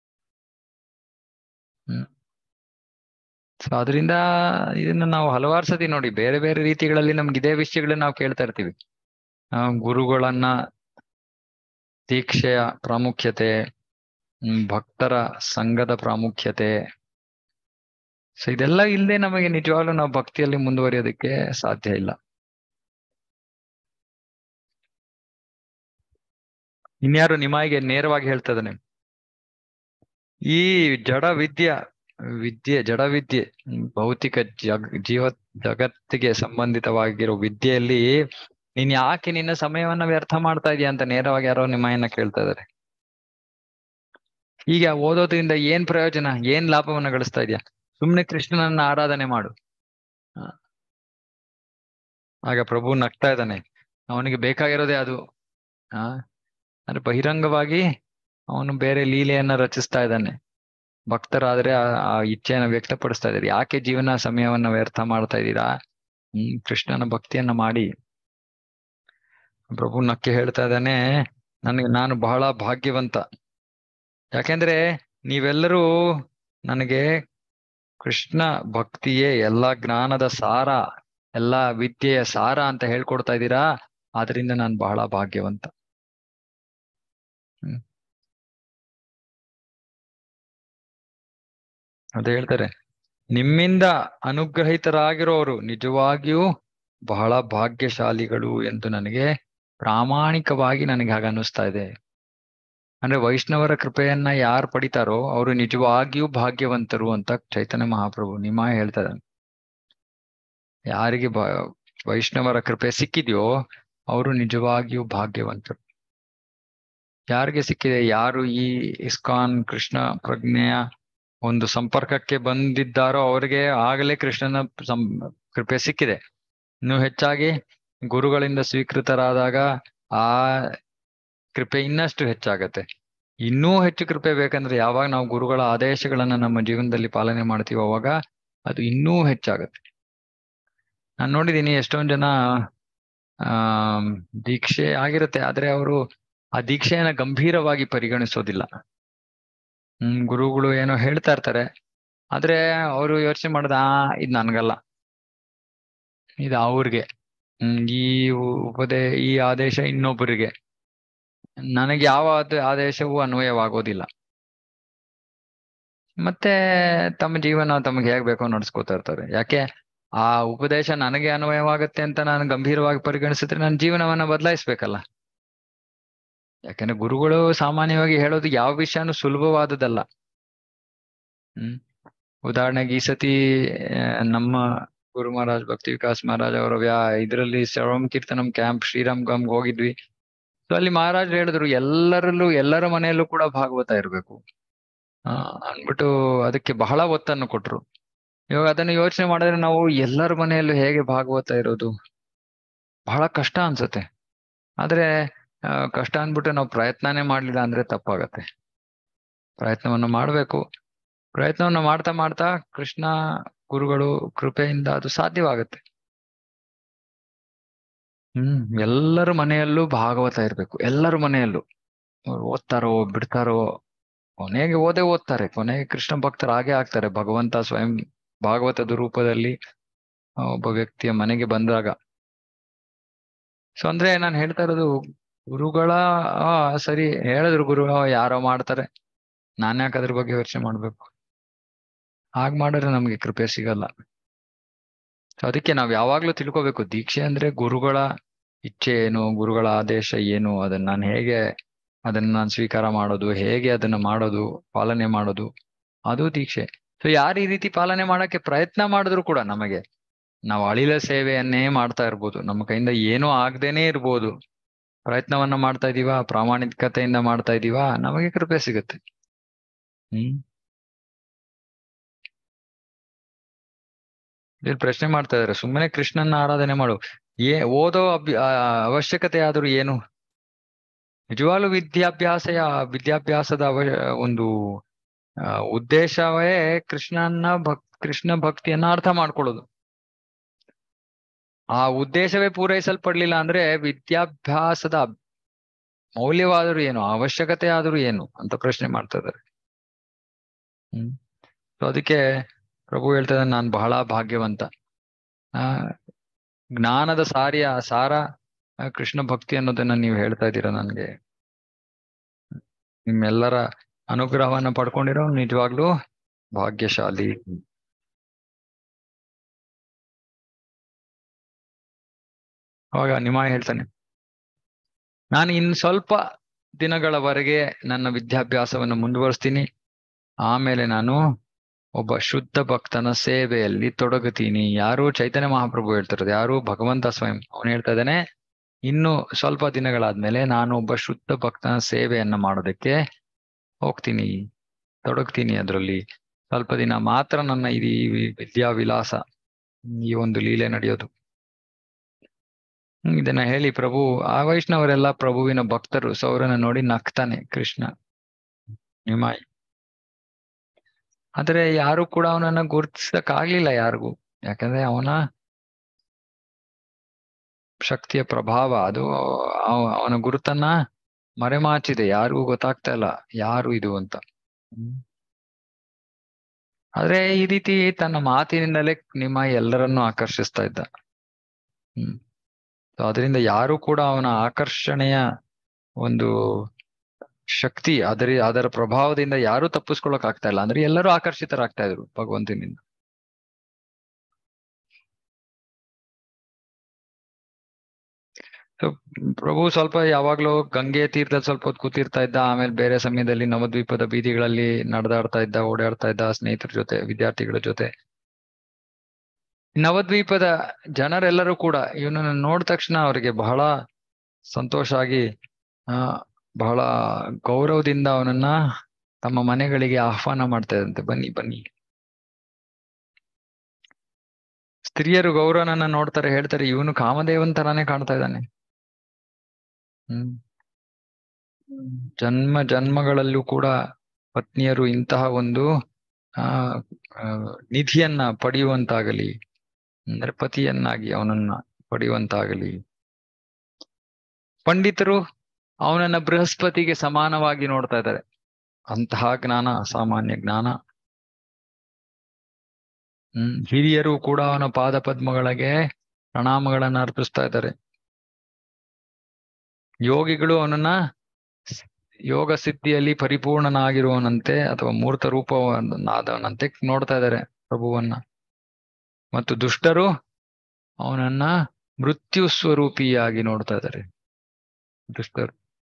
ಹ್ಮ್ ಸೊ ಅದರಿಂದ ಇದನ್ನ ನಾವು ಹಲವಾರು ಸತಿ ನೋಡಿ ಬೇರೆ ಬೇರೆ ರೀತಿಗಳಲ್ಲಿ ನಮ್ಗೆ ಇದೇ ವಿಷಯಗಳನ್ನ ನಾವು ಕೇಳ್ತಾ ಇರ್ತೀವಿ ಆ ಗುರುಗಳನ್ನ ದೀಕ್ಷೆಯ ಪ್ರಾಮುಖ್ಯತೆ ಹ್ಮ್ ಭಕ್ತರ ಸಂಘದ ಪ್ರಾಮುಖ್ಯತೆ ಸೊ ಇದೆಲ್ಲ ಇಲ್ಲದೆ ನಮಗೆ ನಿಜವಾಗ್ಲೂ ನಾವು ಭಕ್ತಿಯಲ್ಲಿ ಮುಂದುವರಿಯೋದಕ್ಕೆ ಸಾಧ್ಯ ಇಲ್ಲ ಇನ್ಯಾರು ನಿಮಗೆ ನೇರವಾಗಿ ಹೇಳ್ತಾ ಇದ್ದಾನೆ ಈ ಜಡ ವಿದ್ಯೆ ವಿದ್ಯೆ ಜಡ ವಿದ್ಯೆ ಭೌತಿಕ ಜಗ್ ಜೀವ ಜಗತ್ತಿಗೆ ಸಂಬಂಧಿತವಾಗಿರೋ ವಿದ್ಯೆಯಲ್ಲಿ ನೀನ್ ಯಾಕೆ ನಿನ್ನ ಸಮಯವನ್ನ ವ್ಯರ್ಥ ಮಾಡ್ತಾ ಇದೀಯ ಅಂತ ನೇರವಾಗಿ ಯಾರೋ ನಿಮ್ಮನ್ನ ಕೇಳ್ತಾ ಇದಾರೆ ಈಗ ಓದೋದ್ರಿಂದ ಏನ್ ಪ್ರಯೋಜನ ಏನ್ ಲಾಭವನ್ನ ಗಳಿಸ್ತಾ ಇದೆಯಾ ಸುಮ್ನೆ ಕೃಷ್ಣನನ್ನ ಆರಾಧನೆ ಮಾಡು ಆಗ ಪ್ರಭು ನಗ್ತಾ ಇದ್ದಾನೆ ಅವನಿಗೆ ಬೇಕಾಗಿರೋದೇ ಅದು ಆ ಅಂದ್ರೆ ಬಹಿರಂಗವಾಗಿ ಅವನು ಬೇರೆ ಲೀಲೆಯನ್ನ ರಚಿಸ್ತಾ ಇದ್ದಾನೆ ಭಕ್ತರಾದ್ರೆ ಆ ಇಚ್ಛೆಯನ್ನ ವ್ಯಕ್ತಪಡಿಸ್ತಾ ಇದ್ದಾರೆ ಯಾಕೆ ಜೀವನ ಸಮಯವನ್ನ ವ್ಯರ್ಥ ಮಾಡ್ತಾ ಇದ್ದೀರಾ ಹ್ಮ್ ಕೃಷ್ಣನ ಭಕ್ತಿಯನ್ನ ಮಾಡಿ ಪ್ರಭು ನಕ್ಕೆ ಹೇಳ್ತಾ ಇದ್ದಾನೆ ನನಗೆ ನಾನು ಬಹಳ ಭಾಗ್ಯವಂತ ಯಾಕೆಂದ್ರೆ ನೀವೆಲ್ಲರೂ ನನಗೆ ಕೃಷ್ಣ ಭಕ್ತಿಯೇ ಎಲ್ಲಾ ಜ್ಞಾನದ ಸಾರ ಎಲ್ಲಾ ವಿದ್ಯೆಯ ಸಾರ ಅಂತ ಹೇಳ್ಕೊಡ್ತಾ ಇದ್ದೀರಾ ಆದ್ರಿಂದ ನಾನು ಬಹಳ ಭಾಗ್ಯವಂತ ಹ್ಮ್ ಅದೇ ಹೇಳ್ತಾರೆ ನಿಮ್ಮಿಂದ ಅನುಗ್ರಹಿತರಾಗಿರೋರು ನಿಜವಾಗಿಯೂ ಬಹಳ ಭಾಗ್ಯಶಾಲಿಗಳು ಎಂದು ನನಗೆ ಪ್ರಾಮಾಣಿಕವಾಗಿ ನನಗೆ ಹಾಗೆ ಅನ್ನಿಸ್ತಾ ಇದೆ ಅಂದ್ರೆ ವೈಷ್ಣವರ ಕೃಪೆಯನ್ನ ಯಾರು ಪಡಿತಾರೋ ಅವರು ನಿಜವಾಗಿಯೂ ಭಾಗ್ಯವಂತರು ಅಂತ ಚೈತನ್ಯ ಮಹಾಪ್ರಭು ನಿಮ್ಮ ಹೇಳ್ತಾ ಇದ್ದಾನೆ ಯಾರಿಗೆ ವೈಷ್ಣವರ ಕೃಪೆ ಸಿಕ್ಕಿದೆಯೋ ಅವರು ನಿಜವಾಗಿಯೂ ಭಾಗ್ಯವಂತರು ಯಾರಿಗೆ ಸಿಕ್ಕಿದೆ ಯಾರು ಈ ಇಸ್ಕಾನ್ ಕೃಷ್ಣ ಪ್ರಜ್ಞೆಯ ಒಂದು ಸಂಪರ್ಕಕ್ಕೆ ಬಂದಿದ್ದಾರೋ ಅವರಿಗೆ ಆಗಲೇ ಕೃಷ್ಣನ ಸಂ ಕೃಪೆ ಸಿಕ್ಕಿದೆ ಇನ್ನು ಹೆಚ್ಚಾಗಿ ಗುರುಗಳಿಂದ ಸ್ವೀಕೃತರಾದಾಗ ಆ ಕೃಪೆ ಇನ್ನಷ್ಟು ಹೆಚ್ಚಾಗತ್ತೆ ಇನ್ನೂ ಹೆಚ್ಚು ಕೃಪೆ ಬೇಕಂದ್ರೆ ಯಾವಾಗ ನಾವು ಗುರುಗಳ ಆದೇಶಗಳನ್ನ ನಮ್ಮ ಜೀವನದಲ್ಲಿ ಪಾಲನೆ ಮಾಡ್ತೀವೋ ಅವಾಗ ಅದು ಇನ್ನೂ ಹೆಚ್ಚಾಗತ್ತೆ ನಾನು ನೋಡಿದೀನಿ ಎಷ್ಟೊಂದ್ ಜನ ಆ ದೀಕ್ಷೆ ಆಗಿರುತ್ತೆ ಆದ್ರೆ ಅವರು ಆ ದೀಕ್ಷೆಯನ್ನ ಗಂಭೀರವಾಗಿ ಪರಿಗಣಿಸೋದಿಲ್ಲ ಹ್ಮ್ ಗುರುಗಳು ಏನೋ ಹೇಳ್ತಾ ಇರ್ತಾರೆ ಆದ್ರೆ ಅವರು ಯೋಚನೆ ಮಾಡದ ಆ ಇದ್ ನನ್ಗಲ್ಲ ಇದು ಅವ್ರಿಗೆ ಹ್ಮ್ ಈ ಉಪದೇ ಈ ಆದೇಶ ಇನ್ನೊಬ್ಬರಿಗೆ ನನಗೆ ಯಾವ ಆದೇಶವೂ ಅನ್ವಯವಾಗೋದಿಲ್ಲ ಮತ್ತೆ ತಮ್ಮ ಜೀವನ ತಮಗೆ ಹೇಗ್ ಬೇಕೋ ನಡ್ಸ್ಕೋತಾ ಇರ್ತಾರೆ ಯಾಕೆ ಆ ಉಪದೇಶ ನನಗೆ ಅನ್ವಯವಾಗತ್ತೆ ಅಂತ ನಾನು ಗಂಭೀರವಾಗಿ ಪರಿಗಣಿಸಿದ್ರೆ ನನ್ನ ಜೀವನವನ್ನ ಬದಲಾಯಿಸ್ಬೇಕಲ್ಲ ಯಾಕಂದ್ರೆ ಗುರುಗಳು ಸಾಮಾನ್ಯವಾಗಿ ಹೇಳೋದು ಯಾವ ವಿಷಯನೂ ಸುಲಭವಾದದಲ್ಲ ಹ್ಮ್ ಉದಾಹರಣೆಗೆ ಈ ಸತಿ ನಮ್ಮ ಗುರು ಮಹಾರಾಜ್ ಭಕ್ತಿ ವಿಕಾಸ್ ಮಹಾರಾಜ್ ಅವರ ವ್ಯಾ ಇದರಲ್ಲಿ ಶ್ರವಣಂ ಕೀರ್ತನಂ ಕ್ಯಾಂಪ್ ಶ್ರೀರಾಮ್ ಗಮ್ ಹೋಗಿದ್ವಿ ಸೊ ಅಲ್ಲಿ ಮಹಾರಾಜ್ ಹೇಳಿದ್ರು ಎಲ್ಲರಲ್ಲೂ ಎಲ್ಲರ ಮನೆಯಲ್ಲೂ ಕೂಡ ಭಾಗವತ ಇರಬೇಕು ಆ ಅನ್ಬಿಟ್ಟು ಅದಕ್ಕೆ ಬಹಳ ಒತ್ತನ್ನು ಕೊಟ್ರು ಇವಾಗ ಅದನ್ನು ಯೋಚನೆ ಮಾಡಿದ್ರೆ ನಾವು ಎಲ್ಲರ ಮನೆಯಲ್ಲೂ ಹೇಗೆ ಭಾಗವತ ಇರೋದು ಬಹಳ ಕಷ್ಟ ಅನ್ಸುತ್ತೆ ಆದ್ರೆ ಆ, ಕಷ್ಟ ಅನ್ಬಿಟ್ಟು ನಾವು ಪ್ರಯತ್ನನೇ ಮಾಡ್ಲಿಲ್ಲ ಅಂದ್ರೆ ತಪ್ಪಾಗತ್ತೆ ಪ್ರಯತ್ನವನ್ನು ಮಾಡ್ಬೇಕು ಪ್ರಯತ್ನವನ್ನು ಮಾಡ್ತಾ ಮಾಡ್ತಾ ಕೃಷ್ಣ ಗುರುಗಳು ಕೃಪೆಯಿಂದ ಅದು ಸಾಧ್ಯವಾಗುತ್ತೆ ಹ್ಮ್ ಎಲ್ಲರ ಮನೆಯಲ್ಲೂ ಭಾಗವತ ಇರ್ಬೇಕು ಎಲ್ಲರ ಮನೆಯಲ್ಲೂ ಅವ್ರು ಓದ್ತಾರೋ ಬಿಡ್ತಾರೋ ಕೊನೆಗೆ ಓದೇ ಓದ್ತಾರೆ ಕೊನೆಗೆ ಕೃಷ್ಣ ಭಕ್ತರು ಹಾಗೆ ಆಗ್ತಾರೆ ಭಗವಂತ ಸ್ವಯಂ ಭಾಗವತದ ರೂಪದಲ್ಲಿ ಆ, ಒಬ್ಬ ವ್ಯಕ್ತಿಯ ಮನೆಗೆ ಬಂದಾಗ ಸೊ ಅಂದ್ರೆ ನಾನು ಹೇಳ್ತಾ ಇರೋದು ಗುರುಗಳ ಆ, ಸರಿ ಹೇಳಿದ್ರು ಗುರು ಆ, ಯಾರೋ ಮಾಡ್ತಾರೆ ನಾನ್ ಯಾಕೆ ಅದ್ರ ಬಗ್ಗೆ ಯೋಚನೆ ಮಾಡ್ಬೇಕು ಹಾಗ್ ಮಾಡಿದ್ರೆ ನಮ್ಗೆ ಕೃಪೆ ಸಿಗಲ್ಲ ಸೊ ಅದಕ್ಕೆ ನಾವ್ ಯಾವಾಗ್ಲೂ ತಿಳ್ಕೊಬೇಕು ದೀಕ್ಷೆ ಅಂದ್ರೆ ಗುರುಗಳ ಇಚ್ಛೆ ಏನು ಗುರುಗಳ ಆದೇಶ ಏನು ಅದನ್ನ ನಾನು ಹೇಗೆ ಅದನ್ನ ನಾನು ಸ್ವೀಕಾರ ಮಾಡೋದು ಹೇಗೆ ಅದನ್ನ ಮಾಡೋದು ಪಾಲನೆ ಮಾಡೋದು ಅದು ದೀಕ್ಷೆ ಸೊ ಯಾರು ಈ ರೀತಿ ಪಾಲನೆ ಮಾಡಕ್ಕೆ ಪ್ರಯತ್ನ ಮಾಡಿದ್ರು ಕೂಡ ನಮಗೆ ನಾವು ಅಳಿಲ ಸೇವೆಯನ್ನೇ ಮಾಡ್ತಾ ಇರ್ಬೋದು ನಮ್ಮ ಕೈಯಿಂದ ಏನೂ ಆಗ್ದೇನೆ ಇರ್ಬೋದು ಪ್ರಯತ್ನವನ್ನ ಮಾಡ್ತಾ ಇದೀವಾ ಪ್ರಾಮಾಣಿಕತೆಯಿಂದ ಮಾಡ್ತಾ ಇದೀವಾ ನಮಗೆ ಕೃಪೆ ಸಿಗುತ್ತೆ ಹ್ಮ್ ಇಲ್ಲಿ ಪ್ರಶ್ನೆ ಮಾಡ್ತಾ ಇದಾರೆ ಸುಮ್ಮನೆ ಕೃಷ್ಣನ ಆರಾಧನೆ ಮಾಡು ಏ ಓದೋ ಅಭ್ಯ ಆ, ಅವಶ್ಯಕತೆ ಆದ್ರೂ ಏನು ನಿಜವಾಗ್ಲೂ ವಿದ್ಯಾಭ್ಯಾಸ ವಿದ್ಯಾಭ್ಯಾಸದ ಅವ ಒಂದು ಆ, ಉದ್ದೇಶವೇ ಕೃಷ್ಣನ ಭಕ್ ಕೃಷ್ಣ ಭಕ್ತಿಯನ್ನ ಅರ್ಥ ಮಾಡ್ಕೊಳ್ಳೋದು ಆ ಉದ್ದೇಶವೇ ಪೂರೈಸಲ್ಪಡ್ಲಿಲ್ಲ ಅಂದ್ರೆ ವಿದ್ಯಾಭ್ಯಾಸದ ಮೌಲ್ಯವಾದರೂ ಏನು ಅವಶ್ಯಕತೆ ಆದರೂ ಏನು ಅಂತ ಪ್ರಶ್ನೆ ಮಾಡ್ತಾ ಇದ್ದಾರೆ ಹ್ಮ್ ಸೊ ಅದಕ್ಕೆ ಪ್ರಭು ಹೇಳ್ತಾ ಇದ್ದಾನೆ ನಾನು ಬಹಳ ಭಾಗ್ಯವಂತ ಆ ಜ್ಞಾನದ ಸಾರಿಯ ಸಾರ ಆ, ಕೃಷ್ಣ ಭಕ್ತಿ ಅನ್ನೋದನ್ನ ನೀವು ಹೇಳ್ತಾ ಇದ್ದೀರಾ ನನ್ಗೆ ನಿಮ್ಮೆಲ್ಲರ ಅನುಗ್ರಹವನ್ನ ಪಡ್ಕೊಂಡಿರೋ ನಿಜವಾಗ್ಲೂ ಭಾಗ್ಯಶಾಲಿ ಅವಾಗ ನಿಮಾಯ ಹೇಳ್ತಾನೆ ನಾನು ಇನ್ ಸ್ವಲ್ಪ ದಿನಗಳವರೆಗೆ ನನ್ನ ವಿದ್ಯಾಭ್ಯಾಸವನ್ನು ಮುಂದುವರಿಸ್ತೀನಿ ಆಮೇಲೆ ನಾನು ಒಬ್ಬ ಶುದ್ಧ ಭಕ್ತನ ಸೇವೆಯಲ್ಲಿ ತೊಡಗುತ್ತೀನಿ ಯಾರು ಚೈತನ್ಯ ಮಹಾಪ್ರಭು ಹೇಳ್ತಿರೋದು ಯಾರು ಭಗವಂತ ಸ್ವಯಂ ಅವನು ಹೇಳ್ತಾ ಇದ್ದಾನೆ ಇನ್ನು ಸ್ವಲ್ಪ ದಿನಗಳಾದ್ಮೇಲೆ ನಾನು ಒಬ್ಬ ಶುದ್ಧ ಭಕ್ತನ ಸೇವೆಯನ್ನ ಮಾಡೋದಕ್ಕೆ ಹೋಗ್ತೀನಿ ತೊಡಗ್ತೀನಿ ಅದರಲ್ಲಿ ಸ್ವಲ್ಪ ದಿನ ಮಾತ್ರ ನನ್ನ ಇದು ಈ ವಿ- ವಿದ್ಯಾ ವಿಲಾಸ ಈ ಒಂದು ಲೀಲೆ ನಡೆಯೋದು ಹ್ಮ್, ಇದನ್ನ ಹೇಳಿ ಪ್ರಭು ಆ ವೈಷ್ಣವರೆಲ್ಲ ಪ್ರಭುವಿನ ಭಕ್ತರು ಸೊ ಅವರನ್ನ ನೋಡಿ ನಗ್ತಾನೆ ಕೃಷ್ಣ ನಿಮಾಯಿ ಆದ್ರೆ ಯಾರು ಕೂಡ ಅವನನ್ನ ಗುರುತಿಸಕ್ ಆಗ್ಲಿಲ್ಲ ಯಾರಿಗೂ ಯಾಕಂದ್ರೆ ಅವನ ಶಕ್ತಿಯ ಪ್ರಭಾವ ಅದು ಅವ- ಅವನ ಗುರುತನ್ನ ಮರೆಮಾಚಿದೆ ಯಾರಿಗೂ ಗೊತ್ತಾಗ್ತಾ ಇಲ್ಲ ಯಾರು ಇದು ಅಂತ ಹ್ಮ್. ಆದ್ರೆ ಈ ರೀತಿ ತನ್ನ ಮಾತಿನಿಂದಲೇ ನಿಮ್ಮ ಎಲ್ಲರನ್ನೂ ಆಕರ್ಷಿಸ್ತಾ ಇದ್ದ ಹ್ಮ್ So ಅದರಿಂದ ಯಾರು ಕೂಡ ಅವನ ಆಕರ್ಷಣೆಯ ಒಂದು ಶಕ್ತಿ ಅದರ ಅದರ ಪ್ರಭಾವದಿಂದ ಯಾರು ತಪ್ಪಿಸ್ಕೊಳಕ್ ಆಗ್ತಾ ಇಲ್ಲ ಅಂದ್ರೆ ಎಲ್ಲರೂ ಆಕರ್ಷಿತರಾಗ್ತಾ ಇದ್ರು ಭಗವಂತನಿಂದ So, ಪ್ರಭು ಸ್ವಲ್ಪ ಯಾವಾಗ್ಲೂ ಗಂಗೆ ತೀರದಲ್ಲಿ ಸ್ವಲ್ಪ ಹೊತ್ತು ಕೂತಿರ್ತಾ ಇದ್ದ ಆಮೇಲೆ ಬೇರೆ ಸಮಯದಲ್ಲಿ ನವದ್ವೀಪದ ಬೀದಿಗಳಲ್ಲಿ ನಡೆದಾಡ್ತಾ ಇದ್ದ ಓಡಾಡ್ತಾ ಇದ್ದ ಸ್ನೇಹಿತರ ಜೊತೆ ವಿದ್ಯಾರ್ಥಿಗಳ ಜೊತೆ ನವದ್ವೀಪದ ಜನರೆಲ್ಲರೂ ಕೂಡ ಇವನನ್ನ ನೋಡಿದ ತಕ್ಷಣ ಅವರಿಗೆ ಬಹಳ ಸಂತೋಷ ಆಗಿ ಆ ಬಹಳ ಗೌರವದಿಂದ ಅವನನ್ನ ತಮ್ಮ ಮನೆಗಳಿಗೆ ಆಹ್ವಾನ ಮಾಡ್ತಾ ಇದ್ದಂತೆ ಬನ್ನಿ ಬನ್ನಿ ಸ್ತ್ರೀಯರು ಗೌರವನನ್ನ ನೋಡ್ತಾರೆ ಹೇಳ್ತಾರೆ ಇವನು ಕಾಮದೇವನ್ ತರಾನೇ ಕಾಣ್ತಾ ಇದ್ದಾನೆ ಹ್ಮ್ ಜನ್ಮ ಜನ್ಮಗಳಲ್ಲೂ ಕೂಡ ಪತ್ನಿಯರು ಇಂತಹ ಒಂದು ಆ ಆ, ನಿಧಿಯನ್ನ ಪಡೆಯುವಂತಾಗಲಿ ಅಂದ್ರೆ ಪತಿಯನ್ನಾಗಿ ಅವನನ್ನ ಪಡೆಯುವಂತಾಗಲಿ ಪಂಡಿತರು ಅವನನ್ನ ಬೃಹಸ್ಪತಿಗೆ ಸಮಾನವಾಗಿ ನೋಡ್ತಾ ಇದ್ದಾರೆ ಅಂತಹ ಜ್ಞಾನ ಅಸಾಮಾನ್ಯ ಜ್ಞಾನ ಹ್ಮ್ ಹಿರಿಯರು ಕೂಡ ಅವನ ಪಾದ ಪದ್ಮಗಳಿಗೆ ಪ್ರಣಾಮಗಳನ್ನ ಅರ್ಪಿಸ್ತಾ ಇದ್ದಾರೆ ಯೋಗಿಗಳು ಅವನನ್ನ ಸ್- ಯೋಗ ಸಿದ್ಧಿಯಲ್ಲಿ ಪರಿಪೂರ್ಣನಾಗಿರುವವನಂತೆ ಅಥವಾ ಮೂರ್ತ ರೂಪವನ್ನಾದವನಂತೆ ನೋಡ್ತಾ ಇದ್ದಾರೆ ಪ್ರಭುವನ್ನ ಮತ್ತು ದುಷ್ಟರು ಅವನನ್ನ ಮೃತ್ಯು ಸ್ವರೂಪಿಯಾಗಿ ನೋಡ್ತಾ ಇದ್ದಾರೆ ದುಷ್ಟರು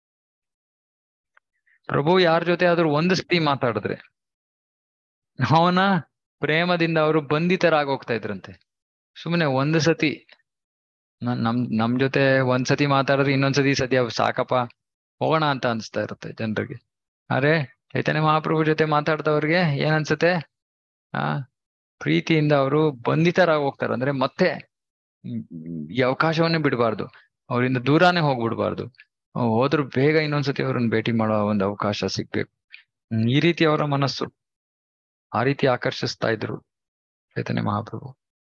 ಪ್ರಭು ಯಾರ ಜೊತೆ ಆದ್ರೂ ಒಂದು ಸತಿ ಮಾತಾಡಿದ್ರೆ ಅವನ ಪ್ರೇಮದಿಂದ ಅವರು ಬಂಧಿತರಾಗಿ ಹೋಗ್ತಾ ಇದ್ರಂತೆ ಸುಮ್ಮನೆ ಒಂದು ಸತಿ ನ- ನಮ್ ನಮ್ ಜೊತೆ ಒಂದ್ ಸತಿ ಮಾತಾಡಿದ್ರೆ ಇನ್ನೊಂದ್ ಸತಿ ಸದ್ಯ ಸಾಕಪ್ಪ ಹೋಗೋಣ ಅಂತ ಅನ್ಸ್ತಾ ಇರುತ್ತೆ ಜನರಿಗೆ ಅರೆ ಚೈತನ್ಯ ಮಹಾಪ್ರಭು ಜೊತೆ ಮಾತಾಡ್ದವ್ರಿಗೆ ಏನ್ ಅನ್ಸುತ್ತೆ ಆ ಪ್ರೀತಿಯಿಂದ ಅವರು ಬಂಧಿತರಾಗಿ ಹೋಗ್ತಾರೆ ಅಂದ್ರೆ ಮತ್ತೆ ಹ್ಮ್, ಈ ಅವಕಾಶವನ್ನೇ ಬಿಡಬಾರ್ದು ಅವರಿಂದ ದೂರಾನೇ ಹೋಗ್ಬಿಡ್ಬಾರ್ದು ಅಹ್ ಹೋದ್ರು ಬೇಗ ಇನ್ನೊಂದ್ಸತಿ ಅವ್ರನ್ನ ಭೇಟಿ ಮಾಡೋ ಒಂದು ಅವಕಾಶ ಸಿಗ್ಬೇಕು ಹ್ಮ್, ಈ ರೀತಿ ಅವರ ಮನಸ್ಸು ಆ ರೀತಿ ಆಕರ್ಷಿಸ್ತಾ ಇದ್ರು ಚೈತನ್ಯ ಮಹಾಪ್ರಭು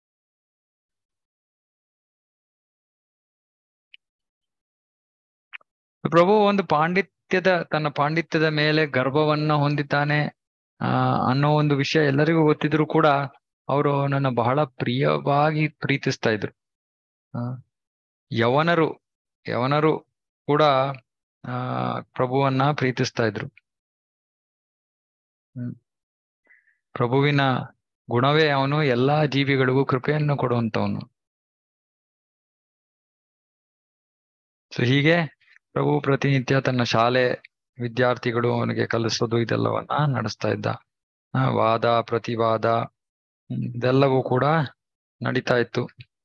ಪ್ರಭು ಒಂದು ಪಾಂಡಿತ್ಯದ ತನ್ನ ಪಾಂಡಿತ್ಯದ ಮೇಲೆ ಗರ್ವವನ್ನ ಹೊಂದಿದ್ದಾನೆ ಆ ಅನ್ನೋ ಒಂದು ವಿಷಯ ಎಲ್ಲರಿಗೂ ಗೊತ್ತಿದ್ರು ಕೂಡ ಅವರು ಅವನನ್ನ ಬಹಳ ಪ್ರಿಯವಾಗಿ ಪ್ರೀತಿಸ್ತಾ ಇದ್ರು ಆ ಯವನರು ಯವನರು ಕೂಡ ಆ ಪ್ರಭುವನ್ನ ಪ್ರೀತಿಸ್ತಾ ಇದ್ರು ಹ್ಮ್. ಪ್ರಭುವಿನ ಗುಣವೇ ಅವನು ಎಲ್ಲಾ ಜೀವಿಗಳಿಗೂ ಕೃಪೆಯನ್ನು ಕೊಡುವಂತವನು ಸೊ ಹೀಗೆ ಪ್ರಭು ಪ್ರತಿನಿತ್ಯ ತನ್ನ ಶಾಲೆ ವಿದ್ಯಾರ್ಥಿಗಳು ಅವನಿಗೆ ಕಲಿಸೋದು ಇದೆಲ್ಲವನ್ನ ನಡೆಸ್ತಾ ಇದ್ದ ಆ, ವಾದ ಪ್ರತಿವಾದ ಹ್ಮ್, ಇದೆಲ್ಲವೂ ಕೂಡ ನಡೀತಾ ಇತ್ತು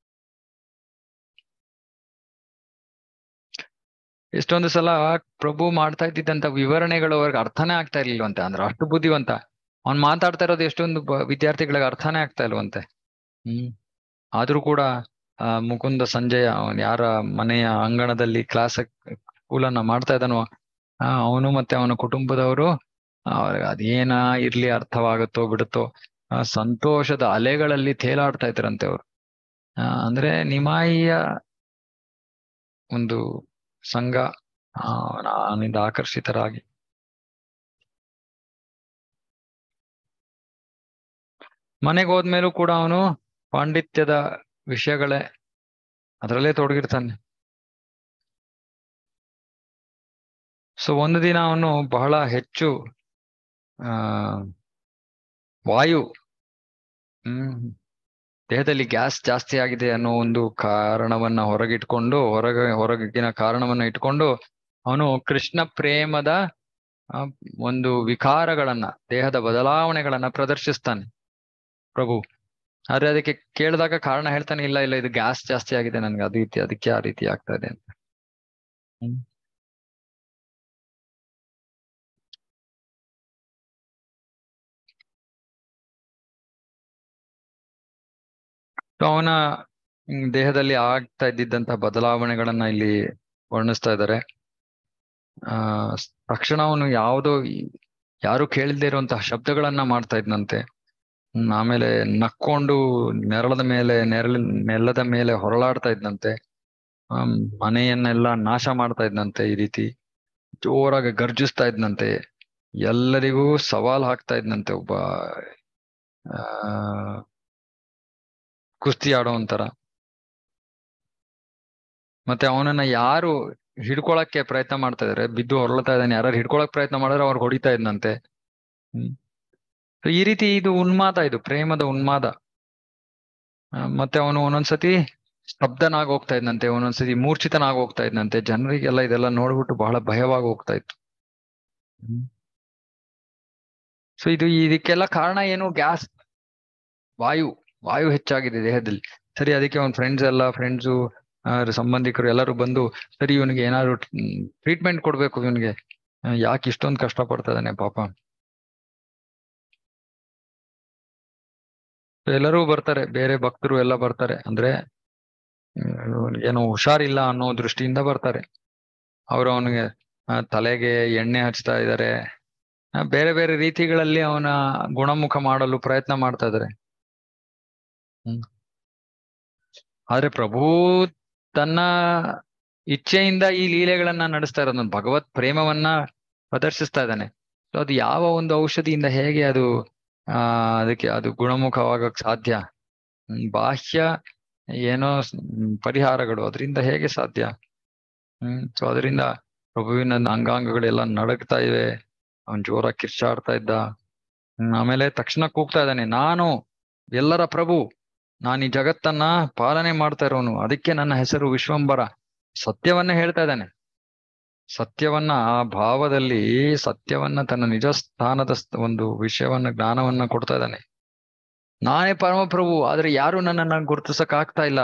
ಎಷ್ಟೊಂದು ಸಲ ಪ್ರಭು ಮಾಡ್ತಾ ಇದ್ದಿದ್ದಂತ ವಿವರಣೆಗಳು ಅವ್ರಿಗೆ ಅರ್ಥನೇ ಆಗ್ತಾ ಇರ್ಲಿಲ್ವಂತೆ ಅಂದ್ರೆ ಅಷ್ಟು ಬುದ್ಧಿವಂತ ಅವ್ನ್ ಮಾತಾಡ್ತಾ ಇರೋದು ಎಷ್ಟೊಂದು ಬ- ವಿದ್ಯಾರ್ಥಿಗಳಿಗೆ ಅರ್ಥನೇ ಆಗ್ತಾ ಇಲ್ವಂತೆ ಹ್ಮ್ ಆದ್ರೂ ಕೂಡ ಆ ಮುಕುಂದ ಸಂಜಯ ಅವನ್ ಯಾರ ಮನೆಯ ಅಂಗಣದಲ್ಲಿ ಕ್ಲಾಸ್ ಸ್ಕೂಲನ್ನ ಮಾಡ್ತಾ ಇದ್ದಾನೋ ಆ ಅವನು ಮತ್ತೆ ಅವನ ಕುಟುಂಬದವರು ಅವ್ರಿಗೆ ಅದೇನ ಇರ್ಲಿ ಅರ್ಥವಾಗುತ್ತೋ ಬಿಡುತ್ತೋ ಆ ಸಂತೋಷದ ಅಲೆಗಳಲ್ಲಿ ತೇಲಾಡ್ತಾ ಇದ್ರಂತೆ ಅವರು ಆ ಅಂದ್ರೆ ನಿಮಾಯಿಯ ಒಂದು ಸಂಘ ಆ ಅವನಿಂದ ಆಕರ್ಷಿತರಾಗಿ ಮನೆಗೆ ಹೋದ್ಮೇಲೂ ಕೂಡ ಅವನು ಪಾಂಡಿತ್ಯದ ವಿಷಯಗಳೇ ಅದರಲ್ಲೇ ತೊಡಗಿರ್ತಾನೆ ಸೊ ಒಂದು ದಿನ ಅವನು ಬಹಳ ಹೆಚ್ಚು ಆ ವಾಯು ಹ್ಮ್ ದೇಹದಲ್ಲಿ ಗ್ಯಾಸ್ ಜಾಸ್ತಿ ಆಗಿದೆ ಅನ್ನೋ ಒಂದು ಕಾರಣವನ್ನ ಹೊರಗಿಟ್ಕೊಂಡು ಹೊರಗೆ ಹೊರಗಿನ ಕಾರಣವನ್ನ ಇಟ್ಕೊಂಡು ಅವನು ಕೃಷ್ಣ ಪ್ರೇಮದ ಆ, ಒಂದು ವಿಕಾರಗಳನ್ನ ದೇಹದ ಬದಲಾವಣೆಗಳನ್ನ ಪ್ರದರ್ಶಿಸ್ತಾನೆ ಪ್ರಭು ಆದ್ರೆ ಅದಕ್ಕೆ ಕೇಳಿದಾಗ ಕಾರಣ ಹೇಳ್ತಾನೆ ಇಲ್ಲ ಇಲ್ಲ ಇದು ಗ್ಯಾಸ್ ಜಾಸ್ತಿ ಆಗಿದೆ ನನ್ಗೆ ಅದು ರೀತಿ ಅದಕ್ಕೆ ಆ ರೀತಿ ಆಗ್ತಾ ಇದೆ ಅಂತ ಹ್ಮ್ So ಅವನ ಹ್ಮ್, ದೇಹದಲ್ಲಿ ಆಗ್ತಾ ಇದ್ದಿದ್ದಂತ ಬದಲಾವಣೆಗಳನ್ನ ಇಲ್ಲಿ ವರ್ಣಿಸ್ತಾ ಇದ್ದಾರೆ ಆ ಸ್- ತಕ್ಷಣ ಅವನು ಯಾವುದೋ ಈ- ಯಾರು ಕೇಳಿಲ್ದೇ ಇರುವಂತಹ ಶಬ್ದಗಳನ್ನ ಮಾಡ್ತಾ ಇದ್ನಂತೆ ಹ್ಮ್, ಆಮೇಲೆ ನಕ್ಕೊಂಡು ನೆರಳದ ಮೇಲೆ ನೆರಳ ನೆಲದ ಮೇಲೆ ಹೊರಳಾಡ್ತಾ ಇದ್ನಂತೆ ಆಮ್, ಮನೆಯನ್ನೆಲ್ಲ ನಾಶ ಮಾಡ್ತಾ ಇದ್ನಂತೆ ಈ ರೀತಿ ಜೋರಾಗಿ ಗರ್ಜಿಸ್ತಾ ಇದ್ನಂತೆ ಎಲ್ಲರಿಗೂ ಸವಾಲ್ ಹಾಕ್ತಾ ಇದ್ನಂತೆ ಒಬ್ಬ ಆ ಕುಸ್ತಿ ಆಡೋ ಒಂಥರ ಮತ್ತೆ ಅವನನ್ನ ಯಾರು ಹಿಡ್ಕೊಳಕ್ಕೆ ಪ್ರಯತ್ನ ಮಾಡ್ತಾ ಇದಾರೆ ಬಿದ್ದು ಹೊರಳ್ತಾ ಇದ್ದಾನೆ ಯಾರು ಹಿಡ್ಕೊಳಕ್ ಪ್ರಯತ್ನ ಮಾಡಿದ್ರೆ ಅವ್ರಿಗೆ ಹೊಡಿತಾ ಇದ್ನಂತೆ ಹ್ಮ್ So ಈ ರೀತಿ ಇದು ಉನ್ಮಾದ ಇದು ಪ್ರೇಮದ ಉನ್ಮಾದ ಆ, ಮತ್ತೆ ಅವನು ಒಂದೊಂದ್ಸತಿ ಸ್ತಬ್ಧನಾಗಿ ಹೋಗ್ತಾ ಇದ್ನಂತೆ ಒಂದೊಂದ್ಸತಿ ಮೂರ್ಛಿತನಾಗಿ ಹೋಗ್ತಾ ಇದ್ನಂತೆ ಜನರಿಗೆಲ್ಲ ಇದೆಲ್ಲ ನೋಡ್ಬಿಟ್ಟು ಬಹಳ ಭಯವಾಗಿ ಹೋಗ್ತಾ ಇತ್ತು ಸೊ ಇದು ಇದಕ್ಕೆಲ್ಲ ಕಾರಣ ಏನು ಗ್ಯಾಸ್ ವಾಯು ವಾಯು ಹೆಚ್ಚಾಗಿದೆ ದೇಹದಲ್ಲಿ ಸರಿ ಅದಕ್ಕೆ ಅವನ ಫ್ರೆಂಡ್ಸ್ ಎಲ್ಲ ಫ್ರೆಂಡ್ಸು ಸಂಬಂಧಿಕರು ಎಲ್ಲರೂ ಬಂದು ಸರಿ ಇವನಿಗೆ ಏನಾದ್ರು ಟ್ರೀಟ್ಮೆಂಟ್ ಕೊಡ್ಬೇಕು ಇವನಿಗೆ ಯಾಕೆ ಇಷ್ಟೊಂದು ಕಷ್ಟ ಪಡ್ತಾ ಇದ್ದಾನೆ ಪಾಪ So ಎಲ್ಲರೂ ಬರ್ತಾರೆ ಬೇರೆ ಭಕ್ತರು ಎಲ್ಲ ಬರ್ತಾರೆ ಅಂದ್ರೆ ಹ್ಮ್, ಏನೋ ಹುಷಾರಿಲ್ಲ ಅನ್ನೋ ದೃಷ್ಟಿಯಿಂದ ಬರ್ತಾರೆ ಅವರು ಅವನಿಗೆ ಆ, ತಲೆಗೆ ಎಣ್ಣೆ ಹಚ್ತಾ ಇದ್ದಾರೆ ಆ, ಬೇರೆ ಬೇರೆ ರೀತಿಗಳಲ್ಲಿ ಅವನ ಗುಣಮುಖ ಮಾಡಲು ಪ್ರಯತ್ನ ಮಾಡ್ತಾ ಇದ್ದಾರೆ ಹ್ಮ್ ಆದ್ರೆ ಪ್ರಭು ತನ್ನ ಇಚ್ಛೆಯಿಂದ ಈ ಲೀಲೆಗಳನ್ನ ನಡೆಸ್ತಾ ಇರೋದು ಭಗವತ್ ಪ್ರೇಮವನ್ನ ಪ್ರದರ್ಶಿಸ್ತಾ ಇದ್ದಾನೆ ಸೊ ಅದು ಯಾವ ಒಂದು ಔಷಧಿಯಿಂದ ಹೇಗೆ ಅದು ಆ ಅದಕ್ಕೆ ಅದು ಗುಣಮುಖವಾಗಕ್ ಸಾಧ್ಯ ಹ್ಮ್, ಬಾಹ್ಯ ಏನೋ ಸ್- ಹ್ಮ್, ಪರಿಹಾರಗಳು ಅದರಿಂದ ಹೇಗೆ ಸಾಧ್ಯ ಹ್ಮ್ ಸೊ ಅದರಿಂದ ಪ್ರಭುವಿನ ಅಂಗಾಂಗಗಳೆಲ್ಲ ನಡಗ್ತಾ ಇವೆ ಅವನ್ ಜೋರಾಗಿ ಕಿರ್ಚಾಡ್ತಾ ಇದ್ದ ಹ್ಮ್, ಆಮೇಲೆ ತಕ್ಷಣ ಕೂಗ್ತಾ ಇದ್ದಾನೆ ನಾನು ಎಲ್ಲರ ಪ್ರಭು ನಾನು ಈ ಜಗತ್ತನ್ನ ಪಾಲನೆ ಮಾಡ್ತಾ ಇರೋನು ಅದಕ್ಕೆ ನನ್ನ ಹೆಸರು ವಿಶ್ವಂಬರ ಸತ್ಯವನ್ನ ಹೇಳ್ತಾ ಇದ್ದಾನೆ ಸತ್ಯವನ್ನ ಆ ಭಾವದಲ್ಲಿ ಸತ್ಯವನ್ನ ತನ್ನ ನಿಜ ಸ್ಥಾನದ ಸ್- ಒಂದು ವಿಷಯವನ್ನ ಜ್ಞಾನವನ್ನ ಕೊಡ್ತಾ ಇದ್ದಾನೆ ನಾನೇ ಪರಮಪ್ರಭು ಆದ್ರೆ ಯಾರು ನನ್ನನ್ನ ಗುರುತಿಸಕ್ ಆಗ್ತಾ ಇಲ್ಲ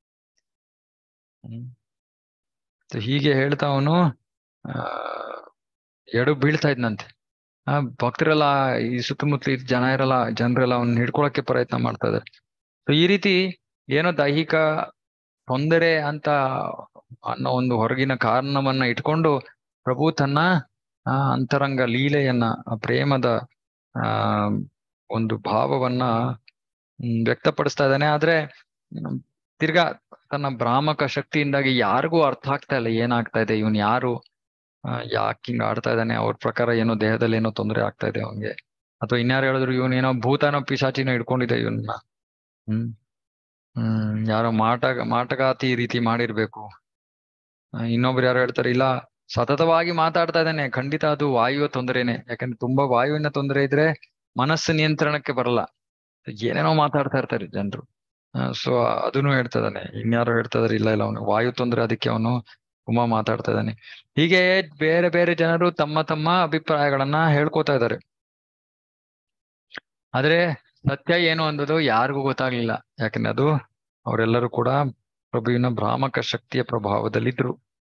ಹ್ಮ್ So ಹೀಗೆ ಹೇಳ್ತಾ ಅವನು ಆ ಎಡು ಬೀಳ್ತಾ ಇದ್ನಂತೆ ಆ ಭಕ್ತರೆಲ್ಲ ಈ ಸುತ್ತಮುತ್ತಲ ಇದ್ದ ಜನ ಇರಲ್ಲ ಜನರೆಲ್ಲ ಅವ್ನ ಹಿಡ್ಕೊಳಕ್ಕೆ ಪ್ರಯತ್ನ ಮಾಡ್ತಾ ಇದಾರೆ ಸೊ ಈ ರೀತಿ ಏನೋ ದೈಹಿಕ ತೊಂದರೆ ಅಂತ ಅನ್ನೋ ಒಂದು ಹೊರಗಿನ ಕಾರಣವನ್ನ ಇಟ್ಕೊಂಡು ಪ್ರಭು ತನ್ನ ಆ ಅಂತರಂಗ ಲೀಲೆಯನ್ನ ಆ ಪ್ರೇಮದ ಆ ಒಂದು ಭಾವವನ್ನ ಹ್ಮ್, ವ್ಯಕ್ತಪಡಿಸ್ತಾ ಇದ್ದಾನೆ ಆದ್ರೆ ಹ್ಮ್, ತಿರ್ಗಾ ತನ್ನ ಭ್ರಾಮಕ ಶಕ್ತಿಯಿಂದಾಗಿ ಯಾರಿಗೂ ಅರ್ಥ ಆಗ್ತಾ ಇಲ್ಲ ಏನಾಗ್ತಾ ಇದೆ ಇವನ್ ಯಾರು ಯಾಕೆ ಹಿಂಗ ಆಡ್ತಾ ಇದ್ದಾನೆ ಅವ್ರ ಪ್ರಕಾರ ಏನೋ ದೇಹದಲ್ಲಿ ಏನೋ ತೊಂದರೆ ಆಗ್ತಾ ಇದೆ ಅವನ್ಗೆ ಅಥವಾ ಇನ್ಯಾರು ಹೇಳಿದ್ರು ಇವನ್ ಏನೋ ಭೂತಾನೋ ಪಿಶಾಚಿನೋ ಹಿಡ್ಕೊಂಡಿದೆ ಇವನ್ನ ಹ್ಮ್ ಹ್ಮ್ ಯಾರೋ ಮಾಟ ಮಾಟಗಾತಿ ರೀತಿ ಮಾಡಿರ್ಬೇಕು ಆ, ಇನ್ನೊಬ್ರು ಯಾರು ಹೇಳ್ತಾರೆ ಇಲ್ಲ ಸತತವಾಗಿ ಮಾತಾಡ್ತಾ ಇದ್ದಾನೆ ಖಂಡಿತ ಅದು ವಾಯುವ ತೊಂದರೆನೆ ಯಾಕಂದ್ರೆ ತುಂಬಾ ವಾಯುವಿನ ತೊಂದರೆ ಇದ್ರೆ ಮನಸ್ಸು ನಿಯಂತ್ರಣಕ್ಕೆ ಬರಲ್ಲ ಏನೇನೋ ಮಾತಾಡ್ತಾ ಇರ್ತಾರೆ ಜನರು ಸೊ ಅದನ್ನು ಹೇಳ್ತಾ ಇದ್ದಾನೆ ಇನ್ಯಾರು ಹೇಳ್ತಾ ಇದಾರೆ ಇಲ್ಲ ಇಲ್ಲ ಅವನು ವಾಯು ತೊಂದರೆ ಅದಕ್ಕೆ ಅವನು ತುಂಬಾ ಮಾತಾಡ್ತಾ ಇದ್ದಾನೆ ಹೀಗೆ ಬೇರೆ ಬೇರೆ ಜನರು ತಮ್ಮ ತಮ್ಮ ಅಭಿಪ್ರಾಯಗಳನ್ನ ಹೇಳ್ಕೊತಾ ಇದ್ದಾರೆ ಆದ್ರೆ ಸತ್ಯ ಏನು ಅನ್ನೋದು ಯಾರಿಗೂ ಗೊತ್ತಾಗ್ಲಿಲ್ಲ ಯಾಕಂದ್ರೆ ಅದು ಅವರೆಲ್ಲರೂ ಕೂಡ ಪ್ರಭುವಿನ ಭ್ರಾಮಕ ಶಕ್ತಿಯ ಪ್ರಭಾವದಲ್ಲಿದ್ರು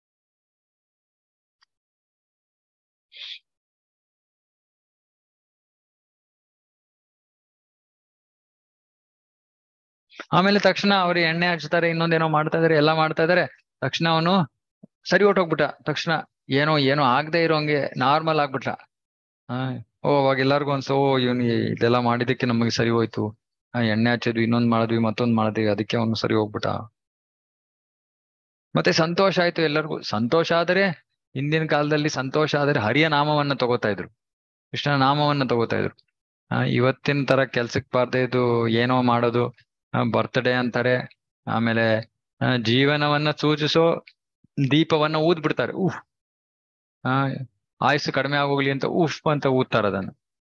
ಆಮೇಲೆ ತಕ್ಷಣ ಅವ್ರು ಎಣ್ಣೆ ಹಚ್ತಾರೆ ಇನ್ನೊಂದೇನೋ ಮಾಡ್ತಾ ಇದಾರೆ ಎಲ್ಲ ಮಾಡ್ತಾ ಇದಾರೆ ತಕ್ಷಣ ಅವನು ಸರಿ ಹೊಟ್ಟೋಗ್ಬಿಟ್ಟ ತಕ್ಷಣ ಏನೋ ಏನೋ ಆಗದೆ ಇರೋಂಗೆ ನಾರ್ಮಲ್ ಆಗ್ಬಿಟ್ಟ ಹಾ ಓ ಅವಾಗ ಎಲ್ಲಾರ್ಗು ಅನ್ಸೋ ಓ ಇವನ್ ಇದೆಲ್ಲ ಮಾಡಿದಕ್ಕೆ ನಮಗೆ ಸರಿ ಹೋಯ್ತು ಆ, ಎಣ್ಣೆ ಹಚ್ಚಿದ್ವಿ ಇನ್ನೊಂದ್ ಮಾಡಿದ್ವಿ ಮತ್ತೊಂದ್ ಮಾಡಿದ್ವಿ ಅದಕ್ಕೆ ಅವನು ಸರಿ ಹೋಗ್ಬಿಟ್ಟ ಮತ್ತೆ ಸಂತೋಷ ಆಯ್ತು ಎಲ್ಲರಿಗೂ ಸಂತೋಷ ಆದರೆ ಹಿಂದಿನ ಕಾಲದಲ್ಲಿ ಸಂತೋಷ ಆದರೆ ಹರಿಯ ನಾಮವನ್ನ ತಗೋತಾ ಇದ್ರು ಕೃಷ್ಣನ ನಾಮವನ್ನ ತಗೋತಾ ಇದ್ರು ಆ, ಇವತ್ತಿನ ತರ ಕೆಲ್ಸಕ್ ಬಾರ್ದೇ ಇದು ಏನೋ ಮಾಡೋದು ಬರ್ತ್ಡೇ ಅಂತಾರೆ ಆಮೇಲೆ ಆ, ಜೀವನವನ್ನ ಸೂಚಿಸೋ ದೀಪವನ್ನ ಊದ್ ಬಿಡ್ತಾರೆ ಉಫ್ ಆ ಆಯುಸ್ಸು ಕಡಿಮೆ ಆಗೋಗ್ಲಿ ಅಂತ ಉಫ್ ಅಂತ ಊದ್ತಾರೆ ಅದನ್ನ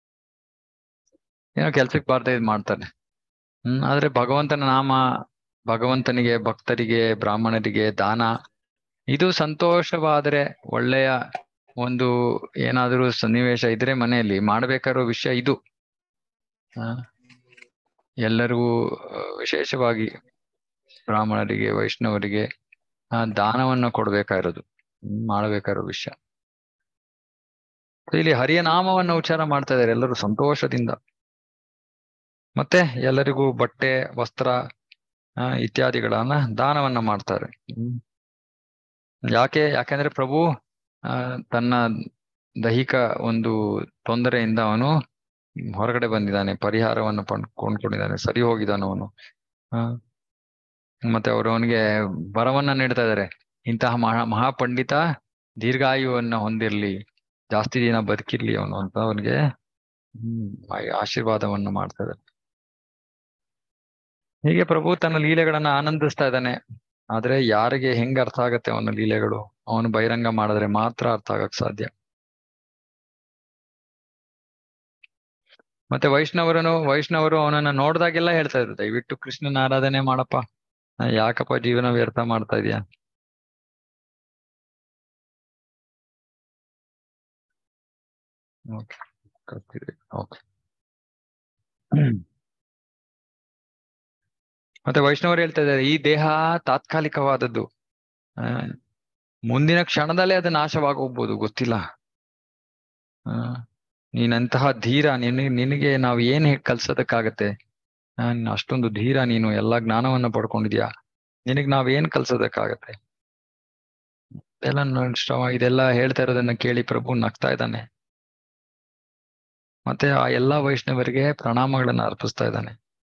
ಏನೋ ಕೆಲ್ಸಕ್ಕೆ ಬಾರ್ದೇ ಇದ್ ಮಾಡ್ತಾರೆ ಹ್ಮ್ ಆದ್ರೆ ಭಗವಂತನ ನಾಮ ಭಗವಂತನಿಗೆ ಭಕ್ತರಿಗೆ ಬ್ರಾಹ್ಮಣರಿಗೆ ದಾನ ಇದು ಸಂತೋಷವಾದರೆ ಒಳ್ಳೆಯ ಒಂದು ಏನಾದರೂ ಸನ್ನಿವೇಶ ಇದ್ರೆ ಮನೆಯಲ್ಲಿ ಮಾಡ್ಬೇಕಾಗಿರೋ ವಿಷಯ ಇದು ಆ, ಎಲ್ಲರಿಗೂ ಆ, ವಿಶೇಷವಾಗಿ ಬ್ರಾಹ್ಮಣರಿಗೆ ವೈಷ್ಣವರಿಗೆ ಆ ದಾನವನ್ನ ಕೊಡ್ಬೇಕಾಗಿರೋದು ಹ್ಮ್, ಮಾಡ್ಬೇಕಾಗಿರೋ ವಿಷಯ So ಇಲ್ಲಿ ಹರಿಯ ನಾಮವನ್ನ ಉಚ್ಚಾರ ಮಾಡ್ತಾ ಇದ್ದಾರೆ ಎಲ್ಲರೂ ಸಂತೋಷದಿಂದ ಮತ್ತೆ ಎಲ್ಲರಿಗೂ ಬಟ್ಟೆ ವಸ್ತ್ರ ಆ, ಇತ್ಯಾದಿಗಳನ್ನ ದಾನವನ್ನ ಮಾಡ್ತಾರೆ ಹ್ಮ್ ಯಾಕೆ ಯಾಕೆಂದ್ರೆ ಪ್ರಭು ಆ ತನ್ನ ದೈಹಿಕ ಒಂದು ತೊಂದರೆಯಿಂದ ಅವನು ಹೊರಗಡೆ ಬಂದಿದ್ದಾನೆ ಪರಿಹಾರವನ್ನು ಪಂಡ್ ಕೊಂಡ್ಕೊಂಡಿದ್ದಾನೆ ಸರಿ ಹೋಗಿದ್ದಾನೆ ಅವನು ಆ ಮತ್ತೆ ಅವರು ಅವನಿಗೆ ವರವನ್ನ ನೀಡ್ತಾ ಇದ್ದಾರೆ ಇಂತಹ ಮಹಾ ಮಹಾಪಂಡಿತ ದೀರ್ಘಾಯುವನ್ನ ಹೊಂದಿರ್ಲಿ ಜಾಸ್ತಿ ದಿನ ಬದುಕಿರ್ಲಿ ಅವನು ಅಂತ ಅವನಿಗೆ ಹ್ಮ್ ಆ- ಆಶೀರ್ವಾದವನ್ನ ಮಾಡ್ತಾ ಇದ್ದಾರೆ ಹೀಗೆ ಪ್ರಭು ತನ್ನ ಲೀಲೆಗಳನ್ನ ಆನಂದಿಸ್ತಾ ಇದ್ದಾನೆ ಆದ್ರೆ ಯಾರಿಗೆ ಹೆಂಗ್ ಅರ್ಥ ಆಗತ್ತೆ ಅವನ ಲೀಲೆಗಳು ಅವನು ಬಹಿರಂಗ ಮಾಡಿದ್ರೆ ಮಾತ್ರ ಅರ್ಥ ಆಗಕ್ ಸಾಧ್ಯ ಮತ್ತೆ ವೈಷ್ಣವರನು ವೈಷ್ಣವರು ಅವನನ್ನ ನೋಡ್ದಾಗೆಲ್ಲ ಹೇಳ್ತಾ ಇದ್ರು ದಯವಿಟ್ಟು ಕೃಷ್ಣನ ಆರಾಧನೆ ಮಾಡಪ್ಪ ಆ, ಯಾಕಪ್ಪ ಜೀವನ ವ್ಯರ್ಥ ಮಾಡ್ತಾ ಇದೀಯ ಓಕೆ ಓಕೆ ಮತ್ತೆ ವೈಷ್ಣವರು ಹೇಳ್ತಾ ಇದ್ದಾರೆ ಈ ದೇಹ ತಾತ್ಕಾಲಿಕವಾದದ್ದು ಆ, ಮುಂದಿನ ಕ್ಷಣದಲ್ಲೇ ಅದು ನಾಶವಾಗೋಗ್ಬೋದು ಗೊತ್ತಿಲ್ಲ ಆ, ನೀನಂತಹ ಧೀರ ನಿನ ನಿನಗೆ ನಾವು ಏನ್ ಹೇ- ಕಲ್ಸೋದಕ್ಕಾಗತ್ತೆ ಆ, ನೀನ್ ಅಷ್ಟೊಂದು ಧೀರ ನೀನು ಎಲ್ಲಾ ಜ್ಞಾನವನ್ನ ಪಡ್ಕೊಂಡಿದ್ಯಾ ನಿನಗ್ ನಾವ್ ಏನ್ ಕಲ್ಸೋದಕ್ಕಾಗತ್ತೆ ಇದೆಲ್ಲ ನಷ್ಟ ಇದೆಲ್ಲ ಹೇಳ್ತಾ ಇರೋದನ್ನ ಕೇಳಿ ಪ್ರಭು ನಗ್ತಾ ಇದ್ದಾನೆ ಮತ್ತೆ ಆ ಎಲ್ಲಾ ವೈಷ್ಣವರಿಗೆ ಪ್ರಣಾಮಗಳನ್ನ ಅರ್ಪಿಸ್ತಾ ಇದ್ದಾನೆ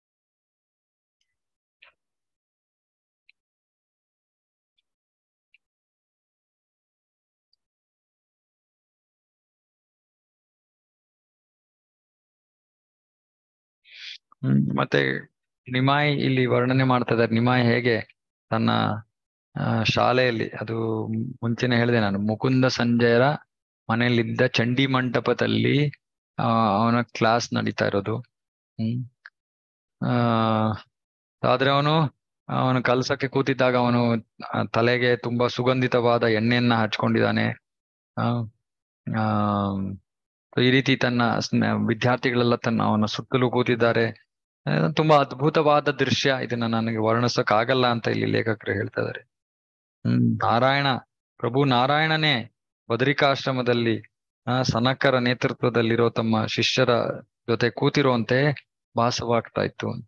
ಹ್ಮ್ ಮತ್ತೆ ನಿಮಾಯ್ ಇಲ್ಲಿ ವರ್ಣನೆ ಮಾಡ್ತಾ ಇದ್ದಾರೆ ನಿಮಾಯ್ ಹೇಗೆ ತನ್ನ ಆ, ಶಾಲೆಯಲ್ಲಿ ಅದು ಮುಂಚೆನೆ ಹೇಳಿದೆ ನಾನು ಮುಕುಂದ ಸಂಜಯರ ಮನೆಯಲ್ಲಿದ್ದ ಚಂಡಿ ಮಂಟಪದಲ್ಲಿ ಆ ಅವನ ಕ್ಲಾಸ್ ನಡೀತಾ ಇರೋದು ಹ್ಮ್ ಆ ಆದ್ರೆ ಅವನು ಅವನು ಕಲ್ಸಕ್ಕೆ ಕೂತಿದ್ದಾಗ ಅವನು ಆ, ತಲೆಗೆ ತುಂಬಾ ಸುಗಂಧಿತವಾದ ಎಣ್ಣೆಯನ್ನ ಹಚ್ಕೊಂಡಿದ್ದಾನೆ ಆ ಆ, ಈ ರೀತಿ ತನ್ನ ಸ್ನ- ವಿದ್ಯಾರ್ಥಿಗಳೆಲ್ಲ ತನ್ನ ಅವನ ಸುತ್ತಲೂ ಕೂತಿದ್ದಾರೆ ಆ, ತುಂಬಾ ಅದ್ಭುತವಾದ ದೃಶ್ಯ ಇದನ್ನ ನನಗೆ ವರ್ಣಿಸಕ್ ಆಗಲ್ಲ ಅಂತ ಇಲ್ಲಿ ಲೇಖಕರು ಹೇಳ್ತಾ ಇದಾರೆ ಹ್ಮ್ ನಾರಾಯಣ ಪ್ರಭು ನಾರಾಯಣನೇ ಬದರಿಕಾಶ್ರಮದಲ್ಲಿ ಆ ಸನಕರ ನೇತೃತ್ವದಲ್ಲಿರೋ ತಮ್ಮ ಶಿಷ್ಯರ ಜೊತೆ ಕೂತಿರುವಂತೆ ಭಾಸವಾಗ್ತಾ ಇತ್ತು ಅಂತ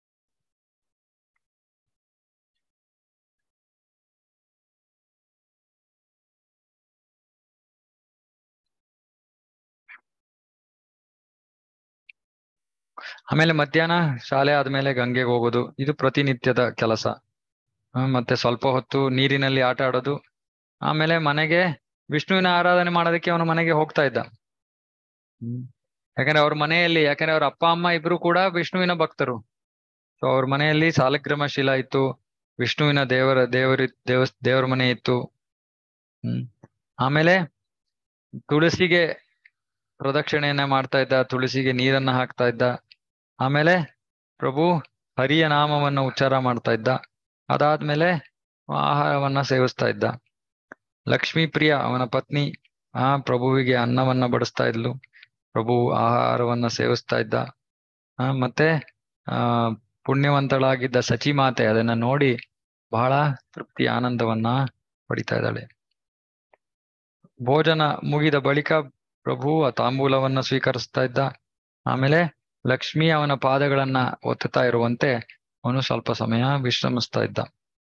ಆಮೇಲೆ ಮಧ್ಯಾಹ್ನ ಶಾಲೆ ಆದ್ಮೇಲೆ ಗಂಗೆಗೆ ಹೋಗೋದು ಇದು ಪ್ರತಿನಿತ್ಯದ ಕೆಲಸ ಆ, ಮತ್ತೆ ಸ್ವಲ್ಪ ಹೊತ್ತು ನೀರಿನಲ್ಲಿ ಆಟ ಆಡೋದು ಆಮೇಲೆ ಮನೆಗೆ ವಿಷ್ಣುವಿನ ಆರಾಧನೆ ಮಾಡೋದಕ್ಕೆ ಅವನು ಮನೆಗೆ ಹೋಗ್ತಾ ಇದ್ದ ಹ್ಮ್ ಯಾಕಂದ್ರೆ ಅವ್ರ ಮನೆಯಲ್ಲಿ ಯಾಕಂದ್ರೆ ಅವ್ರ ಅಪ್ಪ ಅಮ್ಮ ಇಬ್ರು ಕೂಡ ವಿಷ್ಣುವಿನ ಭಕ್ತರು ಸೊ ಅವ್ರ ಮನೆಯಲ್ಲಿ ಸಾಲಗ್ರಾಮ ಶಿಲಾ ಇತ್ತು ವಿಷ್ಣುವಿನ ದೇವರ ದೇವರ ದೇವ ದೇವರ ಮನೆ ಇತ್ತು ಹ್ಮ್ ಆಮೇಲೆ ತುಳಸಿಗೆ ಪ್ರದಕ್ಷಿಣೆಯನ್ನ ಮಾಡ್ತಾ ಇದ್ದ ತುಳಸಿಗೆ ನೀರನ್ನ ಹಾಕ್ತಾ ಇದ್ದ ಆಮೇಲೆ ಪ್ರಭು ಹರಿಯ ನಾಮವನ್ನ ಉಚ್ಚಾರ ಮಾಡ್ತಾ ಇದ್ದ ಅದಾದ್ಮೇಲೆ ಆಹಾರವನ್ನ ಸೇವಿಸ್ತಾ ಇದ್ದ ಲಕ್ಷ್ಮೀ ಪ್ರಿಯ ಅವನ ಪತ್ನಿ ಆ ಪ್ರಭುವಿಗೆ ಅನ್ನವನ್ನ ಬಡಿಸ್ತಾ ಇದ್ಲು ಪ್ರಭು ಆಹಾರವನ್ನ ಸೇವಿಸ್ತಾ ಇದ್ದ ಆ ಮತ್ತೆ ಆ ಪುಣ್ಯವಂತಳಾಗಿದ್ದ ಸಚಿ ಮಾತೆ ಅದನ್ನ ನೋಡಿ ಬಹಳ ತೃಪ್ತಿ ಆನಂದವನ್ನ ಪಡಿತಾ ಇದ್ದಾಳೆ ಭೋಜನ ಮುಗಿದ ಬಳಿಕ ಪ್ರಭು ಆ ತಾಂಬೂಲವನ್ನ ಸ್ವೀಕರಿಸ್ತಾ ಇದ್ದ ಆಮೇಲೆ ಲಕ್ಷ್ಮಿ ಅವನ ಪಾದಗಳನ್ನ ಒತ್ತುತ್ತಾ ಇರುವಂತೆ ಅವನು ಸ್ವಲ್ಪ ಸಮಯ ವಿಶ್ರಮಿಸ್ತಾ ಇದ್ದ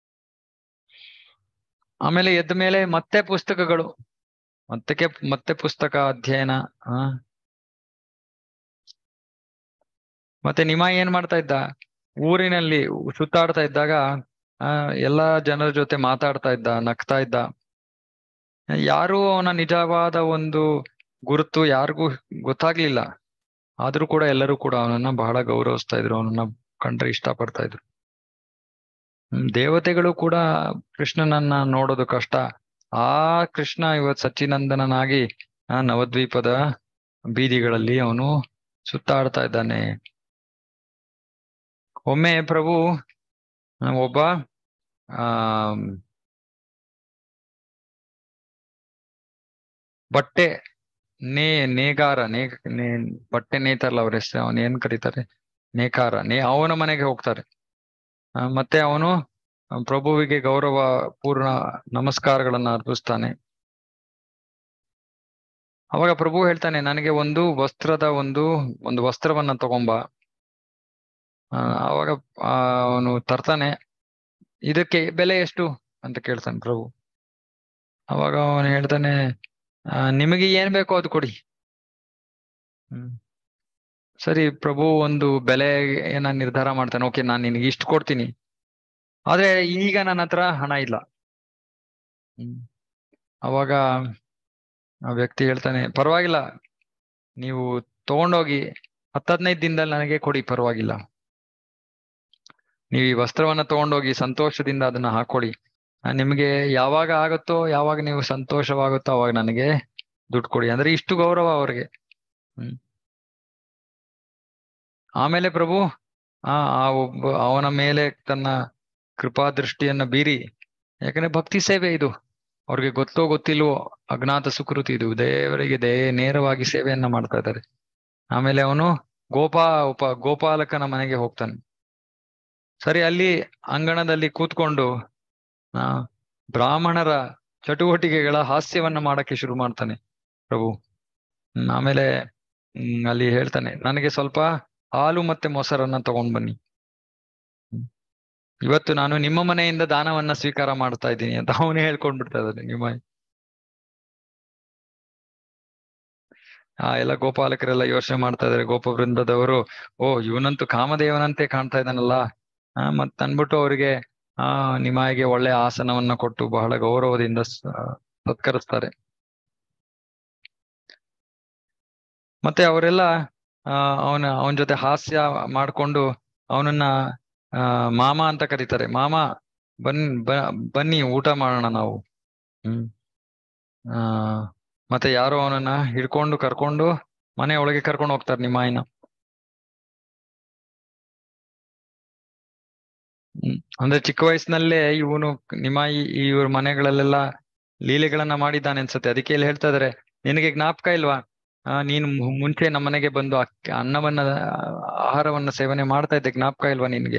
ಆಮೇಲೆ ಎದ್ದ ಮೇಲೆ ಮತ್ತೆ ಪುಸ್ತಕಗಳು ಮತ್ತೆ ಮತ್ತೆ ಪುಸ್ತಕ ಅಧ್ಯಯನ ಆ ಮತ್ತೆ ನಿಮಾಯಿ ಏನ್ ಮಾಡ್ತಾ ಇದ್ದ ಊರಿನಲ್ಲಿ ಸುತ್ತಾಡ್ತಾ ಇದ್ದಾಗ ಆ ಎಲ್ಲಾ ಜನರ ಜೊತೆ ಮಾತಾಡ್ತಾ ಇದ್ದ ನಗ್ತಾ ಇದ್ದ ಯಾರು ಅವನ ನಿಜವಾದ ಒಂದು ಗುರುತು ಯಾರಿಗೂ ಗೊತ್ತಾಗ್ಲಿಲ್ಲ ಆದ್ರೂ ಕೂಡ ಎಲ್ಲರೂ ಕೂಡ ಅವನನ್ನ ಬಹಳ ಗೌರವಿಸ್ತಾ ಇದ್ರು ಅವನನ್ನ ಕಂಡ್ರೆ ಇಷ್ಟ ಪಡ್ತಾ ಇದ್ರು ಹ್ಮ್, ದೇವತೆಗಳು ಕೂಡ ಕೃಷ್ಣನನ್ನ ನೋಡೋದು ಕಷ್ಟ ಆ ಕೃಷ್ಣ ಇವತ್ ಸಚ್ಚಿನಂದನನಾಗಿ ಆ ನವದ್ವೀಪದ ಬೀದಿಗಳಲ್ಲಿ ಅವನು ಸುತ್ತಾಡ್ತಾ ಇದ್ದಾನೆ ಒಮ್ಮೆ ಪ್ರಭು ಆ, ಒಬ್ಬ ಆ ಬಟ್ಟೆ ನೇ ನೇಗಾರ ನೇ ನೇ ಬಟ್ಟೆ ನೇತಾರಲ್ಲ ಅವ್ರ ಹೆಸರು ಅವನ್ ಏನ್ ಕರೀತಾರೆ ನೇಕಾರ ನೇ ಅವನ ಮನೆಗೆ ಹೋಗ್ತಾರೆ ಆ, ಮತ್ತೆ ಅವನು ಪ್ರಭುವಿಗೆ ಗೌರವ ಪೂರ್ಣ ನಮಸ್ಕಾರಗಳನ್ನ ಅರ್ಪಿಸ್ತಾನೆ ಅವಾಗ ಪ್ರಭು ಹೇಳ್ತಾನೆ ನನಗೆ ಒಂದು ವಸ್ತ್ರದ ಒಂದು ಒಂದು ವಸ್ತ್ರವನ್ನ ತಗೊಂಬ ಆ, ಅವಾಗ ಆ, ಅವನು ತರ್ತಾನೆ ಇದಕ್ಕೆ ಬೆಲೆ ಎಷ್ಟು ಅಂತ ಕೇಳ್ತಾನೆ ಪ್ರಭು ಅವಾಗ ಅವನು ಹೇಳ್ತಾನೆ ಆ, ನಿಮಗೆ ಏನ್ ಬೇಕೋ ಅದು ಕೊಡಿ ಹ್ಮ್ ಸರಿ ಪ್ರಭು ಒಂದು ಬೆಲೆಯನ್ನ ನಿರ್ಧಾರ ಮಾಡ್ತಾನೆ ಓಕೆ ನಾನು ನಿನಗೆ ಇಷ್ಟು ಕೊಡ್ತೀನಿ ಆದ್ರೆ ಈಗ ನನ್ನ ಹತ್ರ ಹಣ ಇಲ್ಲ ಹ್ಮ್ ಅವಾಗ ಆ ವ್ಯಕ್ತಿ ಹೇಳ್ತಾನೆ ಪರವಾಗಿಲ್ಲ ನೀವು ತಗೊಂಡೋಗಿ ಹತ್ತು ಹದಿನೈದು ದಿನದಲ್ಲಿ ನನಗೆ ಕೊಡಿ ಪರವಾಗಿಲ್ಲ ನೀವು ಈ ವಸ್ತ್ರವನ್ನ ತಗೊಂಡೋಗಿ ಸಂತೋಷದಿಂದ ಅದನ್ನ ಹಾಕೊಳ್ಳಿ ಆ, ನಿಮ್ಗೆ ಯಾವಾಗ ಆಗುತ್ತೋ ಯಾವಾಗ ನೀವು ಸಂತೋಷವಾಗುತ್ತೋ ಅವಾಗ ನನಗೆ ದುಡ್ಡು ಕೊಡಿ ಅಂದ್ರೆ ಇಷ್ಟು ಗೌರವ ಅವ್ರಿಗೆ ಹ್ಮ್ ಆಮೇಲೆ ಪ್ರಭು ಆ ಆ ಒಬ್ಬ ಅವನ ಮೇಲೆ ತನ್ನ ಕೃಪಾ ದೃಷ್ಟಿಯನ್ನ ಬೀರಿ ಯಾಕಂದ್ರೆ ಭಕ್ತಿ ಸೇವೆ ಇದು ಅವ್ರಿಗೆ ಗೊತ್ತೋ ಗೊತ್ತಿಲ್ವೋ ಅಜ್ಞಾತ ಸುಕೃತಿ ಇದು ದೇವರಿಗೆ ದೇ ನೇರವಾಗಿ ಸೇವೆಯನ್ನ ಮಾಡ್ತಾ ಇದ್ದಾರೆ ಆಮೇಲೆ ಅವನು ಗೋಪಾ ಉಪ ಗೋಪಾಲಕನ ಮನೆಗೆ ಹೋಗ್ತಾನೆ ಸರಿ ಅಲ್ಲಿ ಅಂಗಣದಲ್ಲಿ ಕೂತ್ಕೊಂಡು ಆ ಬ್ರಾಹ್ಮಣರ ಚಟುವಟಿಕೆಗಳ ಹಾಸ್ಯವನ್ನ ಮಾಡಕ್ಕೆ ಶುರು ಮಾಡ್ತಾನೆ ಪ್ರಭು ಹ್ಮ್, ಆಮೇಲೆ ಹ್ಮ್ ಅಲ್ಲಿ ಹೇಳ್ತಾನೆ ನನಗೆ ಸ್ವಲ್ಪ ಹಾಲು ಮತ್ತೆ ಮೊಸರನ್ನ ತಗೊಂಡ್ ಬನ್ನಿ ಹ್ಮ್. ಇವತ್ತು ನಾನು ನಿಮ್ಮ ಮನೆಯಿಂದ ದಾನವನ್ನ ಸ್ವೀಕಾರ ಮಾಡ್ತಾ ಇದ್ದೀನಿ ಅಂತ ಅವನೇ ಹೇಳ್ಕೊಂಡ್ ಬಿಡ್ತಾ ಇದ್ದಾನೆ ನಿಮ್ಮ ಆ ಎಲ್ಲ ಗೋಪಾಲಕರೆಲ್ಲ ಯೋಚನೆ ಮಾಡ್ತಾ ಇದಾರೆ ಗೋಪ ವೃಂದದವರು ಓ ಇವನಂತೂ ಕಾಮದೇವನಂತೆ ಕಾಣ್ತಾ ಇದ್ದಾನಲ್ಲ ಆ ಮತ್ ಅನ್ಬಿಟ್ಟು ಅವರಿಗೆ ಆ ನಿಮಾಯಿಗೆ ಒಳ್ಳೆ ಆಸನವನ್ನ ಕೊಟ್ಟು ಬಹಳ ಗೌರವದಿಂದ ಸ- ಸತ್ಕರಿಸ್ತಾರೆ ಮತ್ತೆ ಅವರೆಲ್ಲ ಆ ಅವನ ಅವನ ಜೊತೆ ಹಾಸ್ಯ ಮಾಡ್ಕೊಂಡು ಅವನನ್ನ ಆ ಮಾಮ ಅಂತ ಕರೀತಾರೆ ಮಾಮ ಬನ್ ಬ- ಬನ್ನಿ ಊಟ ಮಾಡೋಣ ನಾವು ಹ್ಮ್ ಆ ಮತ್ತೆ ಯಾರೋ ಅವನನ್ನ ಹಿಡ್ಕೊಂಡು ಕರ್ಕೊಂಡು ಮನೆ ಒಳಗೆ ಕರ್ಕೊಂಡು ಹೋಗ್ತಾರೆ ನಿಮ್ಮಾಯಿನ ಹ್ಮ್ ಅಂದ್ರೆ ಚಿಕ್ಕ ವಯಸ್ಸಿನಲ್ಲೇ ಇವನು ನಿಮ್ಮಾಯಿ ಇವ್ರ ಮನೆಗಳಲ್ಲೆಲ್ಲ ಲೀಲೆಗಳನ್ನ ಮಾಡಿದ್ದಾನೆ ಅನ್ಸುತ್ತೆ ಅದಕ್ಕೆ ಇಲ್ಲಿ ಹೇಳ್ತಾ ಇದಾರೆ ನಿನಗೆ ಜ್ಞಾಪಕ ಇಲ್ವಾ ಆ, ನೀನು ಮು- ಮುಂಚೆ ನಮ್ಮನೆಗೆ ಬಂದು ಅಕ್ಕಿ ಅನ್ನವನ್ನ ಆಹಾರವನ್ನ ಸೇವನೆ ಮಾಡ್ತಾ ಇದ್ದೆ ಜ್ಞಾಪಕ ಇಲ್ವಾ ನಿನ್ಗೆ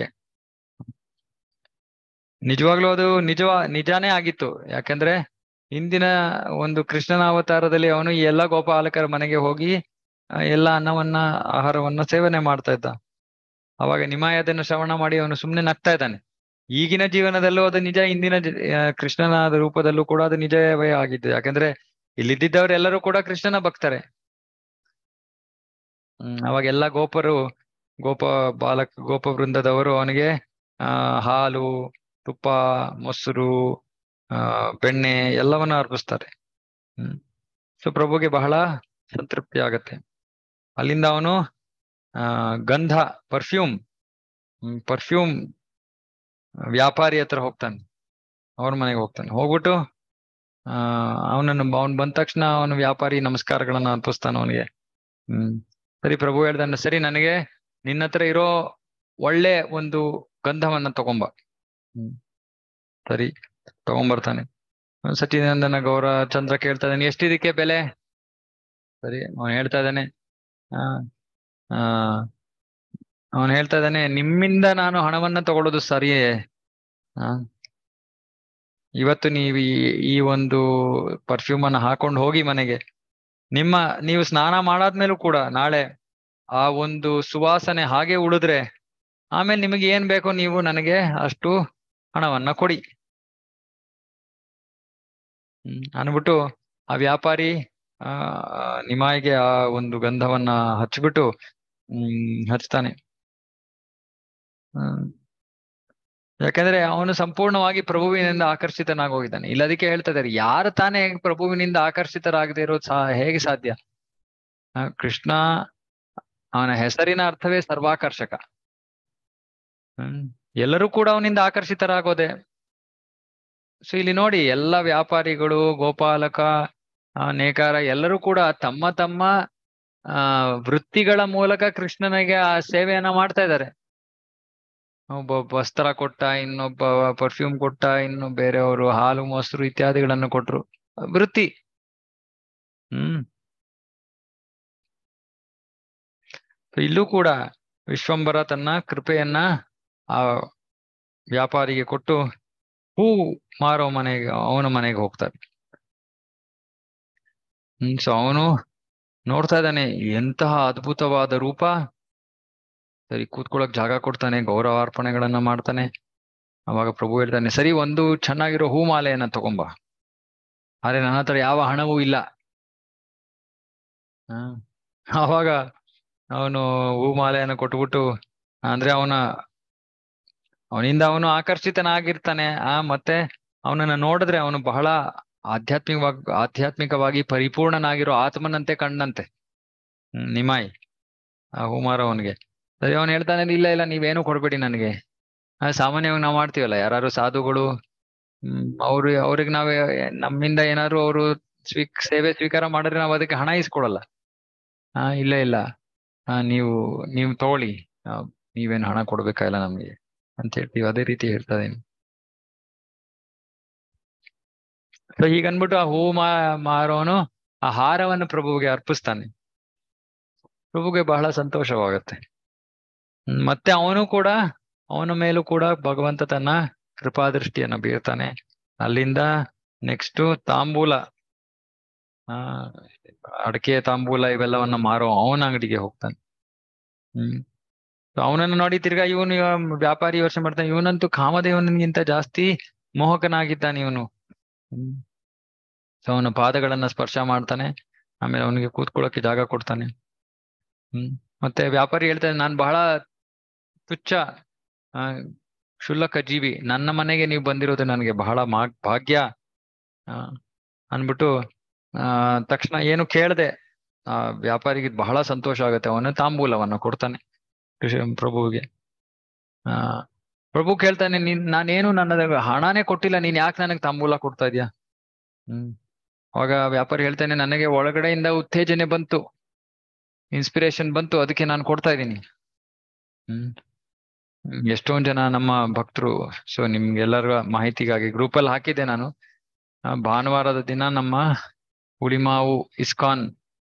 ನಿಜವಾಗ್ಲೂ ಅದು ನಿಜವ ನಿಜಾನೇ ಆಗಿತ್ತು ಯಾಕಂದ್ರೆ ಇಂದಿನ ಒಂದು ಕೃಷ್ಣನ ಅವತಾರದಲ್ಲಿ ಅವನು ಈ ಎಲ್ಲ ಗೋಪಾಲಕರ ಮನೆಗೆ ಹೋಗಿ ಆ, ಎಲ್ಲ ಅನ್ನವನ್ನ ಆಹಾರವನ್ನ ಸೇವನೆ ಮಾಡ್ತಾ ಇದ್ದ ಅವಾಗ ನಿಮಾಯ ಅದನ್ನು ಶ್ರವಣ ಮಾಡಿ ಅವನು ಸುಮ್ನೆ ನಗ್ತಾ ಇದ್ದಾನೆ ಈಗಿನ ಜೀವನದಲ್ಲೂ ಅದು ನಿಜ ಇಂದಿನ ಜ- ಆ, ಕೃಷ್ಣನ ರೂಪದಲ್ಲೂ ಕೂಡ ಅದು ನಿಜವೇ ಆಗಿದ್ದು ಯಾಕಂದ್ರೆ ಇಲ್ಲಿದ್ದವರೆಲ್ಲರೂ ಕೂಡ ಕೃಷ್ಣನ ಭಕ್ತರೆ ಹ್ಮ್ ಅವಾಗ ಎಲ್ಲ ಗೋಪರು ಗೋಪ ಬಾಲಕ ಗೋಪ ವೃಂದದವರು ಅವನಿಗೆ ಆ ಹಾಲು ತುಪ್ಪ ಮೊಸರು ಆ ಬೆಣ್ಣೆ ಎಲ್ಲವನ್ನ ಅರ್ಪಿಸ್ತಾರೆ ಹ್ಮ್ ಸೊ ಪ್ರಭುಗೆ ಬಹಳ ಸಂತೃಪ್ತಿ ಆಗತ್ತೆ ಅಲ್ಲಿಂದ ಅವನು ಆ ಗಂಧ ಪರ್ಫ್ಯೂಮ್ ಪರ್ಫ್ಯೂಮ್ ವ್ಯಾಪಾರಿ ಹತ್ರ ಹೋಗ್ತಾನೆ ಅವ್ರ ಮನೆಗೆ ಹೋಗ್ತಾನೆ ಹೋಗ್ಬಿಟ್ಟು ಆ ಅವನನ್ನು ಅವನ್ ಬಂದ ತಕ್ಷಣ ಅವನು ವ್ಯಾಪಾರಿ ನಮಸ್ಕಾರಗಳನ್ನ ಅರ್ಪಿಸ್ತಾನೆ ಅವನಿಗೆ ಹ್ಮ್ ಸರಿ ಪ್ರಭು ಹೇಳ್ದಾನೆ ಸರಿ ನನಗೆ ನಿನ್ನ ಹತ್ರ ಇರೋ ಒಳ್ಳೆ ಒಂದು ಗಂಧವನ್ನ ತಗೊಂಬ ಹ್ಮ್ ಸರಿ ತಗೊಂಬರ್ತಾನೆ ಸಚಿನಂದನ ಗೌರ ಚಂದ್ರ ಕೇಳ್ತಾ ಇದ್ದಾನೆ ಎಷ್ಟಿದಕ್ಕೆ ಬೆಲೆ ಸರಿ ಅವನು ಹೇಳ್ತಾ ಇದ್ದಾನೆ ಆ ಆ ಅವನು ಹೇಳ್ತಾ ಇದ್ದಾನೆ ನಿಮ್ಮಿಂದ ನಾನು ಹಣವನ್ನ ತಗೊಳ್ಳೋದು ಸರಿಯೇ ಆ ಇವತ್ತು ನೀವು ಈ ಈ ಒಂದು ಪರ್ಫ್ಯೂಮ್ ಅನ್ನ ಹಾಕೊಂಡು ಹೋಗಿ ಮನೆಗೆ ನಿಮ್ಮ ನೀವು ಸ್ನಾನ ಮಾಡಾದ್ಮೇಲೂ ಕೂಡ ನಾಳೆ ಆ ಒಂದು ಸುವಾಸನೆ ಹಾಗೆ ಉಳಿದ್ರೆ ಆಮೇಲೆ ನಿಮಗೆ ಏನ್ ಬೇಕೋ ನೀವು ನನಗೆ ಅಷ್ಟು ಹಣವನ್ನ ಕೊಡಿ ಹ್ಮ್ ಅನ್ಬಿಟ್ಟು ಆ ವ್ಯಾಪಾರಿ ಆ ನಿಮಾಯಿಗೆ ಆ ಒಂದು ಗಂಧವನ್ನ ಹಚ್ಬಿಟ್ಟು ಹ್ಮ್ ಹಚ್ತಾನೆ ಹ್ಮ್ ಯಾಕಂದ್ರೆ ಅವನು ಸಂಪೂರ್ಣವಾಗಿ ಪ್ರಭುವಿನಿಂದ ಆಕರ್ಷಿತನಾಗೋಗಿದ್ದಾನೆ ಇಲ್ಲ ಅದಕ್ಕೆ ಹೇಳ್ತಾ ಇದ್ದಾರೆ ಯಾರು ತಾನೇ ಪ್ರಭುವಿನಿಂದ ಆಕರ್ಷಿತರಾಗದೆ ಇರೋದು ಸಾ ಹೇಗೆ ಸಾಧ್ಯ ಆ, ಕೃಷ್ಣ ಅವನ ಹೆಸರಿನ ಅರ್ಥವೇ ಸರ್ವಾಕರ್ಷಕ ಹ್ಮ್ ಎಲ್ಲರೂ ಕೂಡ ಅವನಿಂದ ಆಕರ್ಷಿತರಾಗೋದೆ ಸೊ ಇಲ್ಲಿ ನೋಡಿ ಎಲ್ಲ ವ್ಯಾಪಾರಿಗಳು ಗೋಪಾಲಕ ಆ, ನೇಕಾರ ಎಲ್ಲರೂ ಕೂಡ ತಮ್ಮ ತಮ್ಮ ಆ ವೃತ್ತಿಗಳ ಮೂಲಕ ಕೃಷ್ಣನಿಗೆ ಆ ಸೇವೆಯನ್ನ ಮಾಡ್ತಾ ಇದ್ದಾರೆ ಒಬ್ಬ ವಸ್ತ್ರ ಕೊಟ್ಟ ಇನ್ನೊಬ್ಬ ಪರ್ಫ್ಯೂಮ್ ಕೊಟ್ಟ ಇನ್ನು ಬೇರೆಯವರು ಹಾಲು ಮೊಸರು ಇತ್ಯಾದಿಗಳನ್ನು ಕೊಟ್ರು ವೃತ್ತಿ ಹ್ಮ್ So ಇಲ್ಲೂ ಕೂಡ ವಿಶ್ವಂಬರ ತನ್ನ ಕೃಪೆಯನ್ನ ಆ ವ್ಯಾಪಾರಿಗೆ ಕೊಟ್ಟು ಹೂ ಮಾರೋ ಮನೆಗೆ ಅವನ ಮನೆಗೆ ಹೋಗ್ತಾರೆ ಹ್ಮ್ ಸೊ ಅವನು ನೋಡ್ತಾ ಇದ್ದಾನೆ ಎಂತಹ ಅದ್ಭುತವಾದ ರೂಪ ಸರಿ ಕೂತ್ಕೊಳ್ಳಕ್ ಜಾಗ ಕೊಡ್ತಾನೆ ಗೌರವಾರ್ಪಣೆಗಳನ್ನ ಮಾಡ್ತಾನೆ ಅವಾಗ ಪ್ರಭು ಹೇಳ್ತಾನೆ ಸರಿ ಒಂದು ಚೆನ್ನಾಗಿರೋ ಹೂ ಮಾಲೆಯನ್ನ ತಗೊಂಬ ಆದ್ರೆ ನನ್ನ ಹತ್ರ ಯಾವ ಹಣವೂ ಇಲ್ಲ ಹ ಅವಾಗ ಅವನು ಹೂ ಮಾಲೆಯನ್ನ ಕೊಟ್ಬಿಟ್ಟು ಅಂದ್ರೆ ಅವನ ಅವನಿಂದ ಅವನು ಆಕರ್ಷಿತನಾಗಿರ್ತಾನೆ ಆ ಮತ್ತೆ ಅವನನ್ನ ನೋಡಿದ್ರೆ ಅವನು ಬಹಳ ಆಧ್ಯಾತ್ಮಿಕವಾಗಿ ಆಧ್ಯಾತ್ಮಿಕವಾಗಿ ಪರಿಪೂರ್ಣನಾಗಿರೋ ಆತ್ಮನಂತೆ ಕಂಡಂತೆ ಹ್ಮ್ ನಿಮಾಯಿ ಆ ಹೂಮಾರ ಅವನಿಗೆ ಸರಿ ಅವನು ಹೇಳ್ತಾನೆ ಇಲ್ಲ ಇಲ್ಲ ನೀವೇನು ಕೊಡ್ಬೇಡಿ ನನಗೆ ಆ, ಸಾಮಾನ್ಯವಾಗಿ ನಾವು ಮಾಡ್ತೀವಲ್ಲ ಯಾರು ಸಾಧುಗಳು ಹ್ಮ್ ಅವ್ರು ಅವ್ರಿಗೆ ನಾವೇ ನಮ್ಮಿಂದ ಏನಾದ್ರು ಅವರು ಸ್ವೀ ಸೇವೆ ಸ್ವೀಕಾರ ಮಾಡಿದ್ರೆ ನಾವು ಅದಕ್ಕೆ ಹಣ ಇಸ್ಕೊಡಲ್ಲ ಹಾ ಇಲ್ಲ ಇಲ್ಲ ಹಾ ನೀವು ನೀವು ತಗೊಳ್ಳಿ ಆ, ನೀವೇನು ಹಣ ಕೊಡ್ಬೇಕಾಗಿಲ್ಲ ನಮ್ಗೆ ಅಂತ ಹೇಳ್ತೀವಿ ಅದೇ ರೀತಿ ಹೇಳ್ತಾ ಇದೀನಿ ಸೊ ಹೀಗನ್ಬಿಟ್ಟು ಆ ಹೂ ಮಾ ಮಾರೋನು ಆ ಹಾರವನ್ನು ಪ್ರಭುವಿಗೆ ಅರ್ಪಿಸ್ತಾನೆ ಪ್ರಭುಗೆ ಬಹಳ ಸಂತೋಷವಾಗತ್ತೆ ಹ್ಮ್, ಮತ್ತೆ ಅವನು ಕೂಡ ಅವನ ಮೇಲೂ ಕೂಡ ಭಗವಂತ ತನ್ನ ಕೃಪಾದೃಷ್ಟಿಯನ್ನ ಬೀರ್ತಾನೆ ಅಲ್ಲಿಂದ ನೆಕ್ಸ್ಟ್ ತಾಂಬೂಲ ಆ ಅಡಕೆ ತಾಂಬೂಲ ಇವೆಲ್ಲವನ್ನ ಮಾರೋ ಅವನ ಅಂಗಡಿಗೆ ಹೋಗ್ತಾನೆ ಹ್ಮ್ So ಅವನನ್ನು ನೋಡಿ ತಿರ್ಗಾ ಇವನು ವ್ಯಾಪಾರಿ ಯೋಚನೆ ಮಾಡ್ತಾನೆ ಇವನಂತೂ ಕಾಮದೇವನಿಗಿಂತ ಜಾಸ್ತಿ ಮೋಹಕನಾಗಿದ್ದಾನೆ ಇವನು ಹ್ಮ್ ಸೊ ಅವನ ಪಾದಗಳನ್ನ ಸ್ಪರ್ಶ ಮಾಡ್ತಾನೆ ಆಮೇಲೆ ಅವನಿಗೆ ಕೂತ್ಕೊಳ್ಳೋಕೆ ಜಾಗ ಕೊಡ್ತಾನೆ ಹ್ಮ್ ಮತ್ತೆ ವ್ಯಾಪಾರಿ ಹೇಳ್ತಾನೆ ನಾನ್ ಬಹಳ ತುಚ್ಛ ಆ ಕ್ಷುಲ್ಲಕ ಜೀವಿ ನನ್ನ ಮನೆಗೆ ನೀವು ಬಂದಿರೋದು ನನಗೆ ಬಹಳ ಮಾ ಭಾಗ್ಯ ಆ ಅನ್ಬಿಟ್ಟು ಆ ತಕ್ಷಣ ಏನು ಕೇಳದೆ ಆ ವ್ಯಾಪಾರಿಗೆ ಬಹಳ ಸಂತೋಷ ಆಗುತ್ತೆ ಅವನು ತಾಂಬೂಲವನ್ನ ಕೊಡ್ತಾನೆ ಕೃಷ್ಣ ಪ್ರಭುವಿಗೆ ಆ ಪ್ರಭು ಕೇಳ್ತಾನೆ ನೀನ್ ನಾನೇನು ನನ್ನ ಹಣನೇ ಕೊಟ್ಟಿಲ್ಲ ನೀನ್ ಯಾಕೆ ನನಗೆ ತಾಂಬೂಲ ಕೊಡ್ತಾ ಇದ್ಯಾ ಹ್ಮ್ ಅವಾಗ ವ್ಯಾಪಾರಿ ಹೇಳ್ತಾನೆ ನನಗೆ ಒಳಗಡೆಯಿಂದ ಉತ್ತೇಜನೆ ಬಂತು ಇನ್ಸ್ಪಿರೇಷನ್ ಬಂತು ಅದಕ್ಕೆ ನಾನು ಕೊಡ್ತಾ ಇದ್ದೀನಿ ಹ್ಮ್ ಹ್ಮ್, ಎಷ್ಟೊಂದ್ ಜನ ನಮ್ಮ ಭಕ್ತರು ಸೊ ನಿಮ್ಗೆಲ್ಲರ ಮಾಹಿತಿಗಾಗಿ ಗ್ರೂಪ್ ಅಲ್ಲಿ ಹಾಕಿದ್ದೆ ನಾನು ಆ, ಭಾನುವಾರದ ದಿನ ನಮ್ಮ ಹುಳಿಮಾವು ಇಸ್ಕಾನ್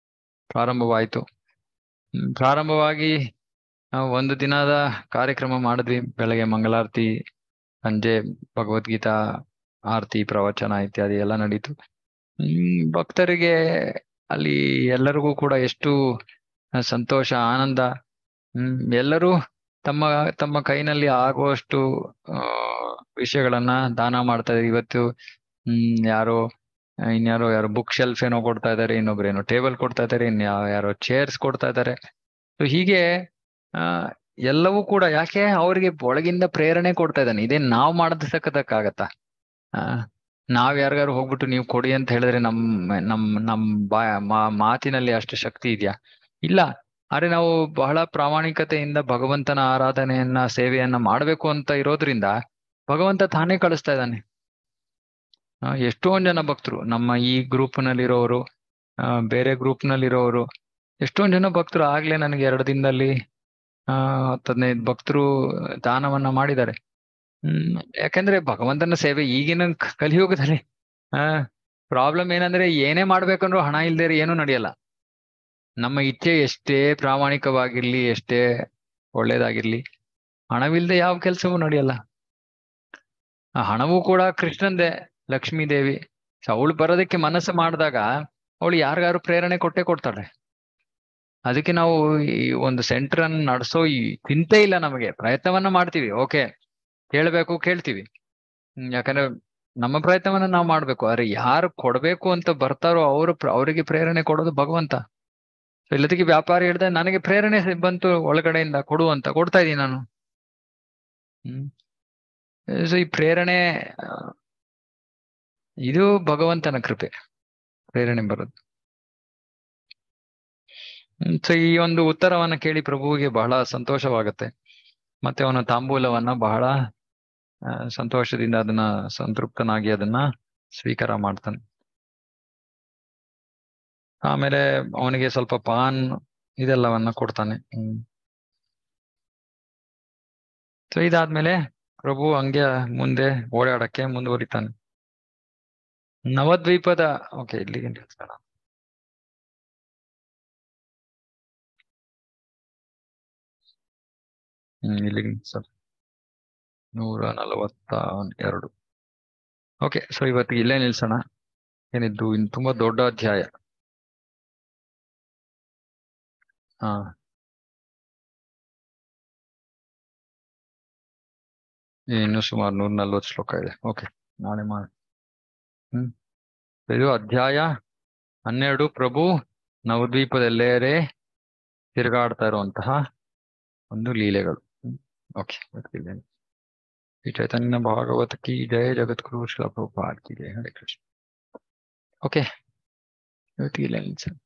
ಪ್ರಾರಂಭವಾಯಿತು ಹ್ಮ್, ಪ್ರಾರಂಭವಾಗಿ ನಾವು ಒಂದು ದಿನದ ಕಾರ್ಯಕ್ರಮ ಮಾಡಿದ್ವಿ ಬೆಳಗ್ಗೆ ಮಂಗಳಾರತಿ ಸಂಜೆ ಭಗವದ್ಗೀತಾ ಆರತಿ ಪ್ರವಚನ ಇತ್ಯಾದಿ ಎಲ್ಲ ನಡೀತು ಹ್ಮ್ ಭಕ್ತರಿಗೆ ಅಲ್ಲಿ ಎಲ್ಲರಿಗೂ ಕೂಡ ಎಷ್ಟು ಸಂತೋಷ ಆನಂದ ಹ್ಮ್ ಎಲ್ಲರೂ ತಮ್ಮ ತಮ್ಮ ಕೈನಲ್ಲಿ ಆಗುವಷ್ಟು ಆ ವಿಷಯಗಳನ್ನ ದಾನ ಮಾಡ್ತಾ ಇದ್ದಾರೆ ಇವತ್ತು ಹ್ಮ್ ಯಾರೋ ಆ, ಇನ್ಯಾರೋ ಯಾರೋ ಬುಕ್ ಶೆಲ್ಫ್ ಏನೋ ಕೊಡ್ತಾ ಇದ್ದಾರೆ ಇನ್ನೊಬ್ರು ಏನೋ ಟೇಬಲ್ ಕೊಡ್ತಾ ಇದ್ದಾರೆ ಇನ್ ಯಾರೋ ಚೇರ್ಸ್ ಕೊಡ್ತಾ ಇದ್ದಾರೆ ಸೊ ಹೀಗೆ ಆ ಎಲ್ಲವೂ ಕೂಡ ಯಾಕೆ ಅವರಿಗೆ ಒಳಗಿಂದ ಪ್ರೇರಣೆ ಕೊಡ್ತಾ ಇದ್ದಾನೆ ಇದೇನ್ ನಾವ್ ಮಾಡದಕ್ಕಾಗತ್ತಾ ಆ ನಾವ್ ಯಾರಿಗಾರು ಹೋಗ್ಬಿಟ್ಟು ನೀವು ಕೊಡಿ ಅಂತ ಹೇಳಿದ್ರೆ ನಮ್ ನಮ್ ನಮ್ ಬಾ ಮಾ- ಮಾತಿನಲ್ಲಿ ಅಷ್ಟು ಶಕ್ತಿ ಇದೆಯಾ ಇಲ್ಲ ಆದ್ರೆ ನಾವು ಬಹಳ ಪ್ರಾಮಾಣಿಕತೆಯಿಂದ ಭಗವಂತನ ಆರಾಧನೆಯನ್ನ ಸೇವೆಯನ್ನ ಮಾಡ್ಬೇಕು ಅಂತ ಇರೋದ್ರಿಂದ ಭಗವಂತ ತಾನೇ ಕಳಿಸ್ತಾ ಇದ್ದಾನೆ ಆ, ಎಷ್ಟೊಂದ್ ಜನ ಭಕ್ತರು ನಮ್ಮ ಈ ಗ್ರೂಪ್ ನಲ್ಲಿರೋರು ಆ, ಬೇರೆ ಗ್ರೂಪ್ ನಲ್ಲಿರೋರು ಎಷ್ಟೊಂದ್ ಜನ ಭಕ್ತರು ಆಗ್ಲೇ ನನಗೆ ಎರಡು ದಿನದಲ್ಲಿ ಆ ಹತ್ತು ಹದಿನೈದು ಭಕ್ತರು ದಾನವನ್ನ ಮಾಡಿದ್ದಾರೆ ಹ್ಮ್ ಯಾಕಂದ್ರೆ ಭಗವಂತನ ಸೇವೆ ಈಗಿನ ಕ- ಕಲಿಯುಗದಲ್ಲಿ ಆ ಪ್ರಾಬ್ಲಮ್ ಏನಂದ್ರೆ ಏನೇ ಮಾಡ್ಬೇಕಂದ್ರೂ ಹಣ ಇಲ್ದೇ ಏನೂ ನಡೆಯಲ್ಲ ನಮ್ಮ ಇಚ್ಛೆ ಎಷ್ಟೇ ಪ್ರಾಮಾಣಿಕವಾಗಿರ್ಲಿ ಎಷ್ಟೇ ಒಳ್ಳೇದಾಗಿರ್ಲಿ ಹಣವಿಲ್ದೆ ಯಾವ ಕೆಲಸವೂ ನಡೆಯಲ್ಲ ಆ ಹಣವೂ ಕೂಡ ಕೃಷ್ಣಂದೇ ಲಕ್ಷ್ಮೀ ದೇವಿ ಅವಳು ಬರೋದಕ್ಕೆ ಮನಸ್ಸು ಮಾಡಿದಾಗ ಅವಳು ಯಾರಿಗಾರು ಪ್ರೇರಣೆ ಕೊಟ್ಟೆ ಕೊಡ್ತಾಳೆ ಅದಕ್ಕೆ ನಾವು ಈ ಒಂದು ಸೆಂಟರ್ ಅನ್ನು ನಡೆಸೋ ಈ ಚಿಂತೆ ಇಲ್ಲ ನಮಗೆ ಪ್ರಯತ್ನವನ್ನ ಮಾಡ್ತೀವಿ ಓಕೆ ಕೇಳ್ಬೇಕು ಕೇಳ್ತೀವಿ ಹ್ಮ್, ಯಾಕಂದ್ರೆ ನಮ್ಮ ಪ್ರಯತ್ನವನ್ನ ನಾವು ಮಾಡ್ಬೇಕು ಆದ್ರೆ ಯಾರು ಕೊಡ್ಬೇಕು ಅಂತ ಬರ್ತಾರೋ ಅವರು ಅವರಿಗೆ ಪ್ರೇರಣೆ ಕೊಡೋದು ಭಗವಂತ ಸೊ ಇಲ್ಲದಕ್ಕೆ ವ್ಯಾಪಾರಿ ಹೇಳ್ದೆ ನನಗೆ ಪ್ರೇರಣೆ ಸ- ಬಂತು ಒಳಗಡೆಯಿಂದ ಕೊಡು ಅಂತ ಕೊಡ್ತಾ ಇದೀನಿ ನಾನು ಹ್ಮ್ ಸೊ ಈ ಪ್ರೇರಣೆ ಆ, ಇದು ಭಗವಂತನ ಕೃಪೆ ಪ್ರೇರಣೆ ಬರೋದು ಹ್ಮ್, ಸೊ ಈ ಒಂದು ಉತ್ತರವನ್ನ ಕೇಳಿ ಪ್ರಭುವಿಗೆ ಬಹಳ ಸಂತೋಷವಾಗುತ್ತೆ ಮತ್ತೆ ಅವನ ತಾಂಬೂಲವನ್ನ ಬಹಳ ಆ, ಸಂತೋಷದಿಂದ ಅದನ್ನ ಸಂತೃಪ್ತನಾಗಿ ಅದನ್ನ ಸ್ವೀಕಾರ ಮಾಡ್ತಾನೆ ಆಮೇಲೆ ಅವನಿಗೆ ಸ್ವಲ್ಪ ಪಾನ್ ಇದೆಲ್ಲವನ್ನ ಕೊಡ್ತಾನೆ ಹ್ಮ್ ಸೊ ಇದಾದ್ಮೇಲೆ ಪ್ರಭು ಹಂಗೆ ಮುಂದೆ ಓಡಾಡಕ್ಕೆ ಮುಂದುವರಿತಾನೆ ನವದ್ವೀಪದ ಓಕೆ ಇಲ್ಲಿಗೆ ನಿಲ್ಸೋಣ ಹ್ಮ್ ಇಲ್ಲಿಗೆ ನಿಲ್ಸೋಣ ನೂರ ನಲವತ್ತ ಎರಡು ಓಕೆ ಸೊ ಇವತ್ತಿಗೆ ಇಲ್ಲೇ ನಿಲ್ಸೋಣ ಏನಿದ್ದು ಇನ್ ತುಂಬಾ ದೊಡ್ಡ ಅಧ್ಯಾಯ ಹಾ ಇನ್ನು ಸುಮಾರು ನೂರ ನಲ್ವತ್ತು ಶ್ಲೋಕ ಇದೆ ಓಕೆ ನಾಳೆ ಮಾಡಿ ಹ್ಮ್ ಇದು ಅಧ್ಯಾಯ ಹನ್ನೆರಡು ಪ್ರಭು ನವದ್ವೀಪದೆಲ್ಲೆಡೆ ತಿರುಗಾಡ್ತಾ ಇರುವಂತಹ ಒಂದು ಲೀಲೆಗಳು ಓಕೆ ಈ ಚೈತನ್ಯ ಭಾಗವತ ಕಿ ಜಯ ಜಗದ್ಗುರು ಶಿಲ ಪ್ರಭುಪಾದ್ ಕಿ ಜಯ ಹರೇ ಕೃಷ್ಣ ಓಕೆ ಇವತ್ತಿಗೆ ಇಲ್ಲೇ ನಿಲ್ಸೋಣ